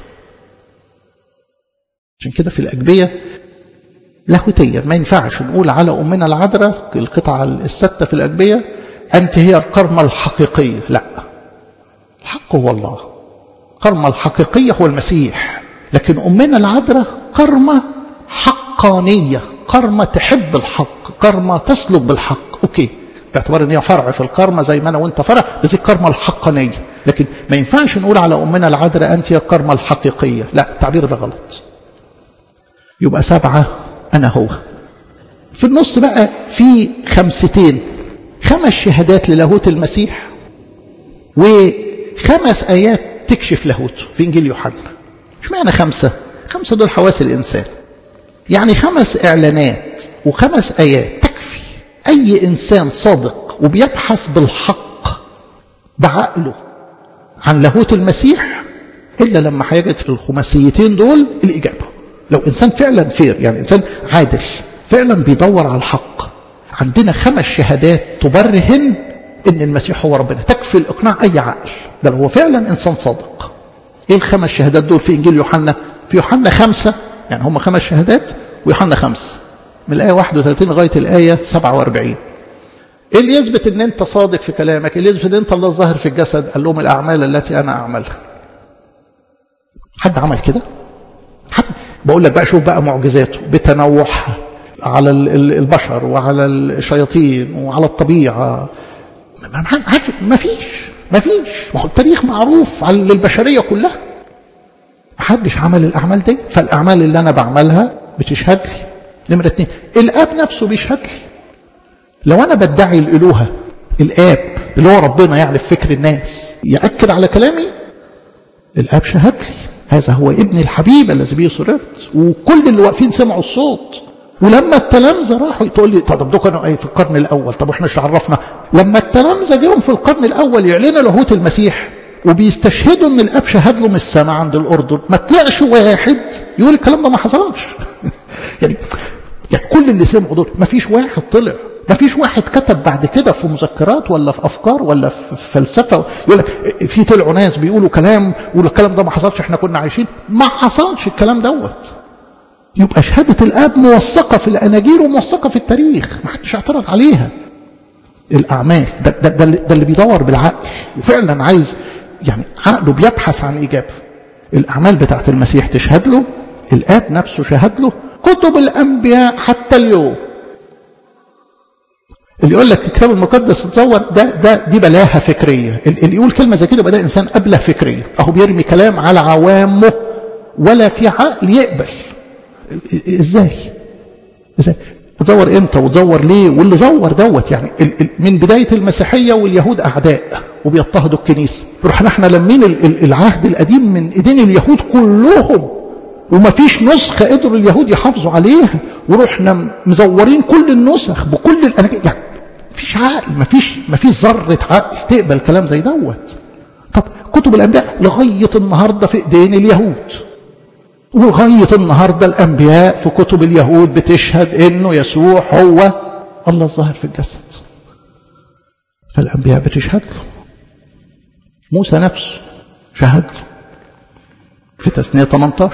عشان كده في الأجبية لاهوتيا ما ينفعش نقول على أمنا العذراء القطعة الستة في الأجبية أنت هي الكرمة الحقيقية لا الحق هو الله الكرمة الحقيقية هو المسيح لكن أمنا العذراء كرمة حقانية كرمة تحب الحق كرمة تسلك بالحق أوكي باعتبار ان هي فرع في الكرمة زي ما انا وانت فرع بس الكرمة الحقانية لكن ما ينفعش نقول على امنا العذراء انت هي الكرمة الحقيقية لا التعبير ده غلط يبقى سبعة انا هو في النص بقى في خمستين خمس شهادات للاهوت المسيح وخمس ايات تكشف لاهوته في انجيل يوحنا اشمعنى خمسة خمسة دول حواس الانسان يعني خمس اعلانات وخمس ايات تكفي أي إنسان صادق وبيبحث بالحق بعقله عن لاهوت المسيح إلا لما هيجد في الخماسيتين دول الإجابة لو إنسان فعلا فير يعني إنسان عادل فعلا بيدور على الحق عندنا خمس شهادات تبرهن إن المسيح هو ربنا تكفي الإقناع أي عقل ده هو فعلا إنسان صادق إيه الخمس شهادات دول في إنجيل يوحنا في يوحنا خمسة يعني هم خمس شهادات ويوحنا خمس من الآية 31 لغاية الآية 47 ايه اللي يثبت ان انت صادق في كلامك اللي يثبت ان انت الله الظاهر في الجسد قال لهم الاعمال التي انا اعملها حد عمل كده حد بقول لك بقى شوف بقى معجزاته بتنوعها على البشر وعلى الشياطين وعلى الطبيعه ما فيش ما فيش ما هو التاريخ معروف على البشريه كلها ما حدش عمل الاعمال دي فالاعمال اللي انا بعملها بتشهد لي نمره اثنين الاب نفسه بيشهد لي لو انا بدعي الالوهه الاب اللي هو ربنا يعني في فكر الناس ياكد على كلامي الاب شهد لي هذا هو ابن الحبيب الذي به سررت وكل اللي واقفين سمعوا الصوت ولما التلامذه راحوا تقول لي طب دول كانوا في القرن الاول طب واحنا ايش عرفنا لما التلامذه جيهم في القرن الاول يعلنوا لاهوت المسيح وبيستشهدوا ان الاب شهد له من السماء عند الاردن ما طلعش واحد يقول الكلام ده ما حصلش يعني يعني كل اللي سمعوا دول ما فيش واحد طلع ما فيش واحد كتب بعد كده في مذكرات ولا في افكار ولا في فلسفه يقول لك في طلعوا ناس بيقولوا كلام يقولوا الكلام ده ما حصلش احنا كنا عايشين ما حصلش الكلام دوت يبقى شهاده الاب موثقه في الاناجيل وموثقه في التاريخ ما حدش اعترض عليها الاعمال ده, ده, ده, ده اللي بيدور بالعقل وفعلا عايز يعني عقله بيبحث عن اجابه الاعمال بتاعت المسيح تشهد له الاب نفسه شهد له كتب الانبياء حتى اليوم اللي يقول لك الكتاب المقدس تصور ده ده دي بلاهه فكريه اللي يقول كلمه زي كده يبقى ده انسان ابله فكريه اهو بيرمي كلام على عوامه ولا في عقل يقبل ازاي ازاي تزور امتى وتزور ليه واللي زور دوت يعني من بدايه المسيحيه واليهود اعداء وبيضطهدوا الكنيسه رحنا احنا لمين العهد القديم من ايدين اليهود كلهم وما فيش نسخة قدروا اليهود يحافظوا عليها ورحنا مزورين كل النسخ بكل الأناجيل يعني مفيش عقل مفيش مفيش ذرة عقل تقبل كلام زي دوت طب كتب الأنبياء لغاية النهاردة في إيدين اليهود ولغاية النهاردة الأنبياء في كتب اليهود بتشهد إنه يسوع هو الله الظاهر في الجسد فالأنبياء بتشهد له موسى نفسه شهد له في تثنية 18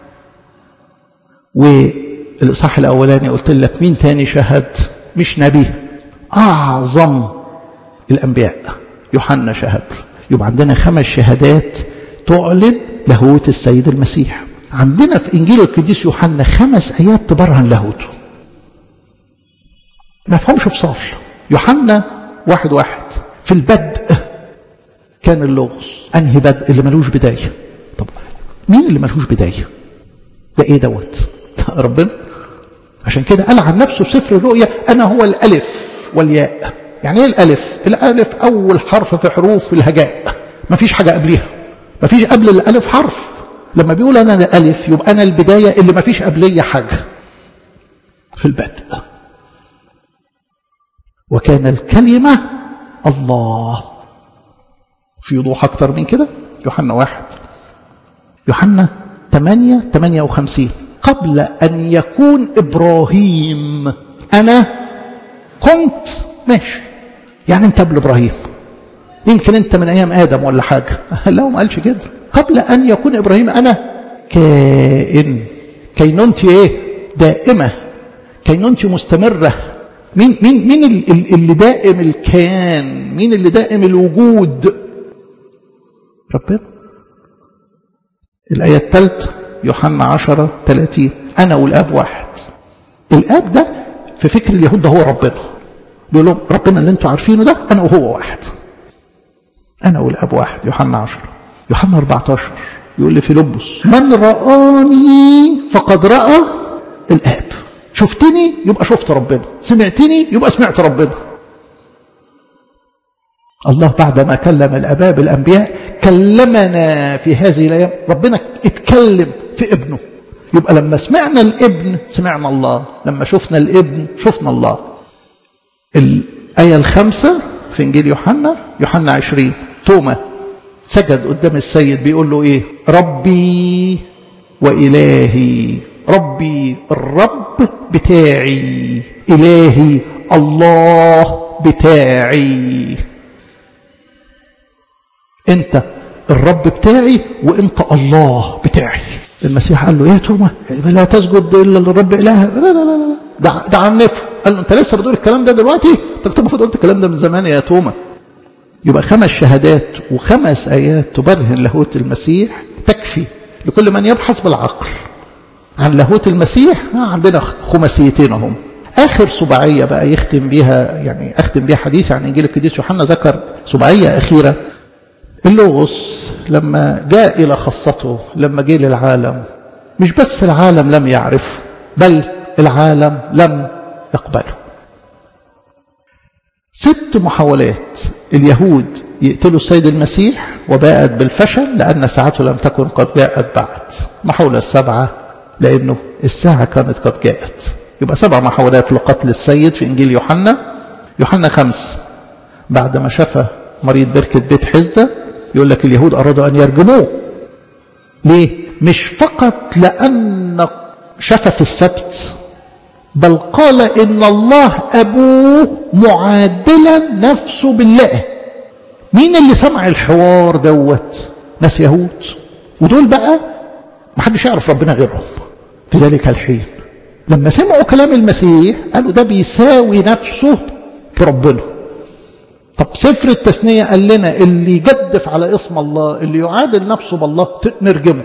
والإصحاح الأولاني قلت لك مين تاني شهد مش نبي أعظم الأنبياء يوحنا شهد يبقى عندنا خمس شهادات تعلن لاهوت السيد المسيح عندنا في إنجيل القديس يوحنا خمس آيات تبرهن لاهوته ما فهمش فصال يوحنا واحد واحد في البدء كان اللغز أنهي بدء اللي ملوش بداية طب مين اللي ملوش بداية ده ايه دوت ربنا عشان كده قال عن نفسه في سفر الرؤيا انا هو الالف والياء يعني ايه الالف الالف اول حرف في حروف الهجاء ما فيش حاجه قبليها ما فيش قبل الالف حرف لما بيقول انا الالف يبقى انا البدايه اللي ما فيش قبليه حاجه في البدء وكان الكلمه الله في وضوح اكتر من كده يوحنا واحد يوحنا 8 58 قبل أن يكون إبراهيم أنا كنت ماشي يعني أنت قبل إبراهيم يمكن أنت من أيام آدم ولا حاجة لا ما قالش كده قبل أن يكون إبراهيم أنا كائن كينونتي إيه دائمة كينونتي مستمرة مين مين مين اللي دائم الكيان مين اللي دائم الوجود ربنا الآية الثالثة يوحنا 10 30 أنا والآب واحد الآب ده في فكر اليهود ده هو ربنا بيقول لهم ربنا اللي انتوا عارفينه ده أنا وهو واحد أنا والآب واحد يوحنا 10 يوحنا 14 يقول لي فيلبس من رآني فقد رأى الآب شفتني يبقى شفت ربنا سمعتني يبقى سمعت ربنا الله بعدما كلم الأباء بالأنبياء كلمنا في هذه الأيام ربنا اتكلم في ابنه يبقى لما سمعنا الابن سمعنا الله لما شفنا الابن شفنا الله الآية الخامسة في إنجيل يوحنا يوحنا عشرين توما سجد قدام السيد بيقول له إيه ربي وإلهي ربي الرب بتاعي إلهي الله بتاعي انت الرب بتاعي وانت الله بتاعي المسيح قال له ايه توما لا تسجد الا للرب اله لا لا لا لا ده, ده عنفه قال له انت لسه بتقول الكلام ده دلوقتي انت كنت المفروض قلت الكلام ده من زمان يا توما يبقى خمس شهادات وخمس ايات تبرهن لاهوت المسيح تكفي لكل من يبحث بالعقل عن لاهوت المسيح عندنا خماسيتين هم اخر سباعيه بقى يختم بيها يعني اختم بيها حديث عن انجيل القديس يوحنا ذكر سباعيه اخيره اللوغوس لما جاء الى خاصته لما جه للعالم مش بس العالم لم يعرفه بل العالم لم يقبله ست محاولات اليهود يقتلوا السيد المسيح وباءت بالفشل لأن ساعته لم تكن قد جاءت بعد محاولة السبعة لأنه الساعة كانت قد جاءت يبقى سبع محاولات لقتل السيد في إنجيل يوحنا يوحنا خمس بعد ما شفى مريض بركة بيت حزدة يقول لك اليهود أرادوا أن يرجموه ليه؟ مش فقط لأن شفى في السبت بل قال إن الله أبوه معادلا نفسه بالله مين اللي سمع الحوار دوت ناس يهود ودول بقى محدش يعرف ربنا غيرهم في ذلك الحين لما سمعوا كلام المسيح قالوا ده بيساوي نفسه في ربنا طب سفر التثنية قال لنا اللي يجدف على اسم الله اللي يعادل نفسه بالله نرجمه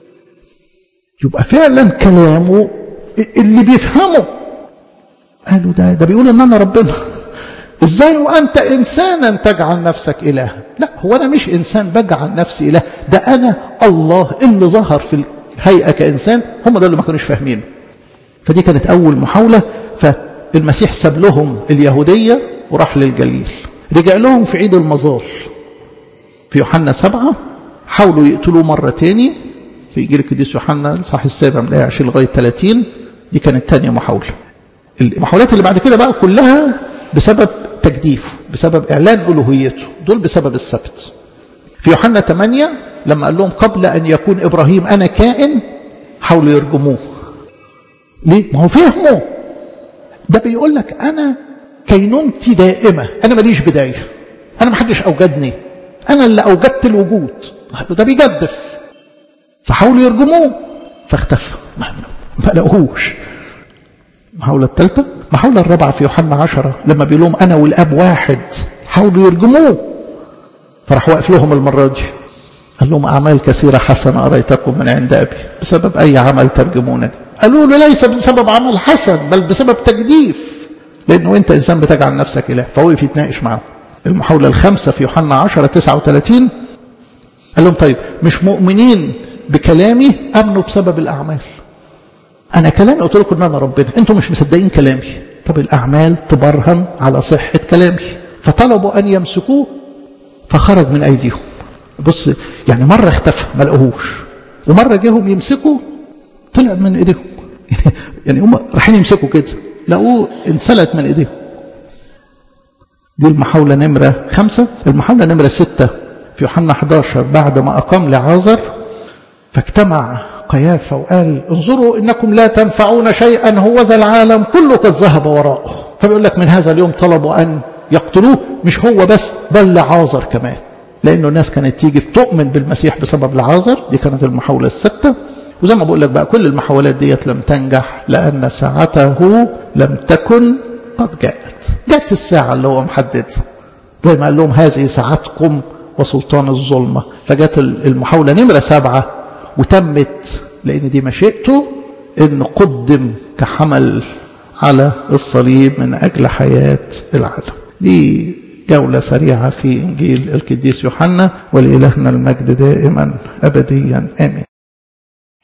يبقى فعلا كلامه اللي بيفهمه قالوا ده ده بيقول ان انا ربنا ازاي وانت انسانا تجعل نفسك اله لا هو انا مش انسان بجعل نفسي اله ده انا الله اللي ظهر في الهيئه كانسان هم ده اللي ما كانوش فاهمينه فدي كانت اول محاوله فالمسيح ساب لهم اليهوديه وراح للجليل رجع لهم في عيد المظال في يوحنا سبعة حاولوا يقتلوه مرة تاني في إنجيل القديس يوحنا الصح السابع من الآية 20 لغاية 30 دي كانت تانية محاولة المحاولات اللي بعد كده بقى كلها بسبب تجديفه بسبب إعلان ألوهيته دول بسبب السبت في يوحنا 8 لما قال لهم قبل أن يكون إبراهيم أنا كائن حاولوا يرجموه ليه؟ ما هو فهمه ده بيقول لك أنا كينونتي دائمة أنا ماليش بداية أنا محدش أوجدني أنا اللي أوجدت الوجود ده بيجدف فحاولوا يرجموه فاختفى ما لقوهوش المحاولة الثالثة المحاولة الرابعة في يوحنا عشرة لما بيقول لهم أنا والأب واحد حاولوا يرجموه فراح واقف لهم المرة دي قال لهم أعمال كثيرة حسنة أريتكم من عند أبي بسبب أي عمل ترجمونني قالوا له ليس بسبب عمل حسن بل بسبب تجديف لأنه أنت إنسان بتجعل نفسك إله فوقف يتناقش معه المحاولة الخامسة في يوحنا 10 39 قال لهم طيب مش مؤمنين بكلامي أمنوا بسبب الأعمال أنا كلامي قلت لكم إن أنا ربنا أنتم مش مصدقين كلامي طب الأعمال تبرهن على صحة كلامي فطلبوا أن يمسكوه فخرج من أيديهم بص يعني مرة اختفى ما لقوهوش ومرة جيهم يمسكوا طلع من ايديهم يعني هم رايحين يمسكوا كده لقوه انسلت من ايديهم دي المحاولة نمرة خمسة المحاولة نمرة ستة في يوحنا 11 بعد ما أقام لعازر فاجتمع قيافة وقال انظروا إنكم لا تنفعون شيئا هو ذا العالم كله قد ذهب وراءه فبيقول لك من هذا اليوم طلبوا أن يقتلوه مش هو بس بل لعازر كمان لأنه الناس كانت تيجي تؤمن بالمسيح بسبب لعازر دي كانت المحاولة الستة وزي ما بقول لك بقى كل المحاولات ديت لم تنجح لأن ساعته لم تكن قد جاءت جاءت الساعة اللي هو محددها زي ما قال لهم هذه ساعتكم وسلطان الظلمة فجاءت المحاولة نمرة سبعة وتمت لأن دي مشيئته إن قدم كحمل على الصليب من أجل حياة العالم دي جولة سريعة في إنجيل القديس يوحنا ولإلهنا المجد دائما أبديا آمين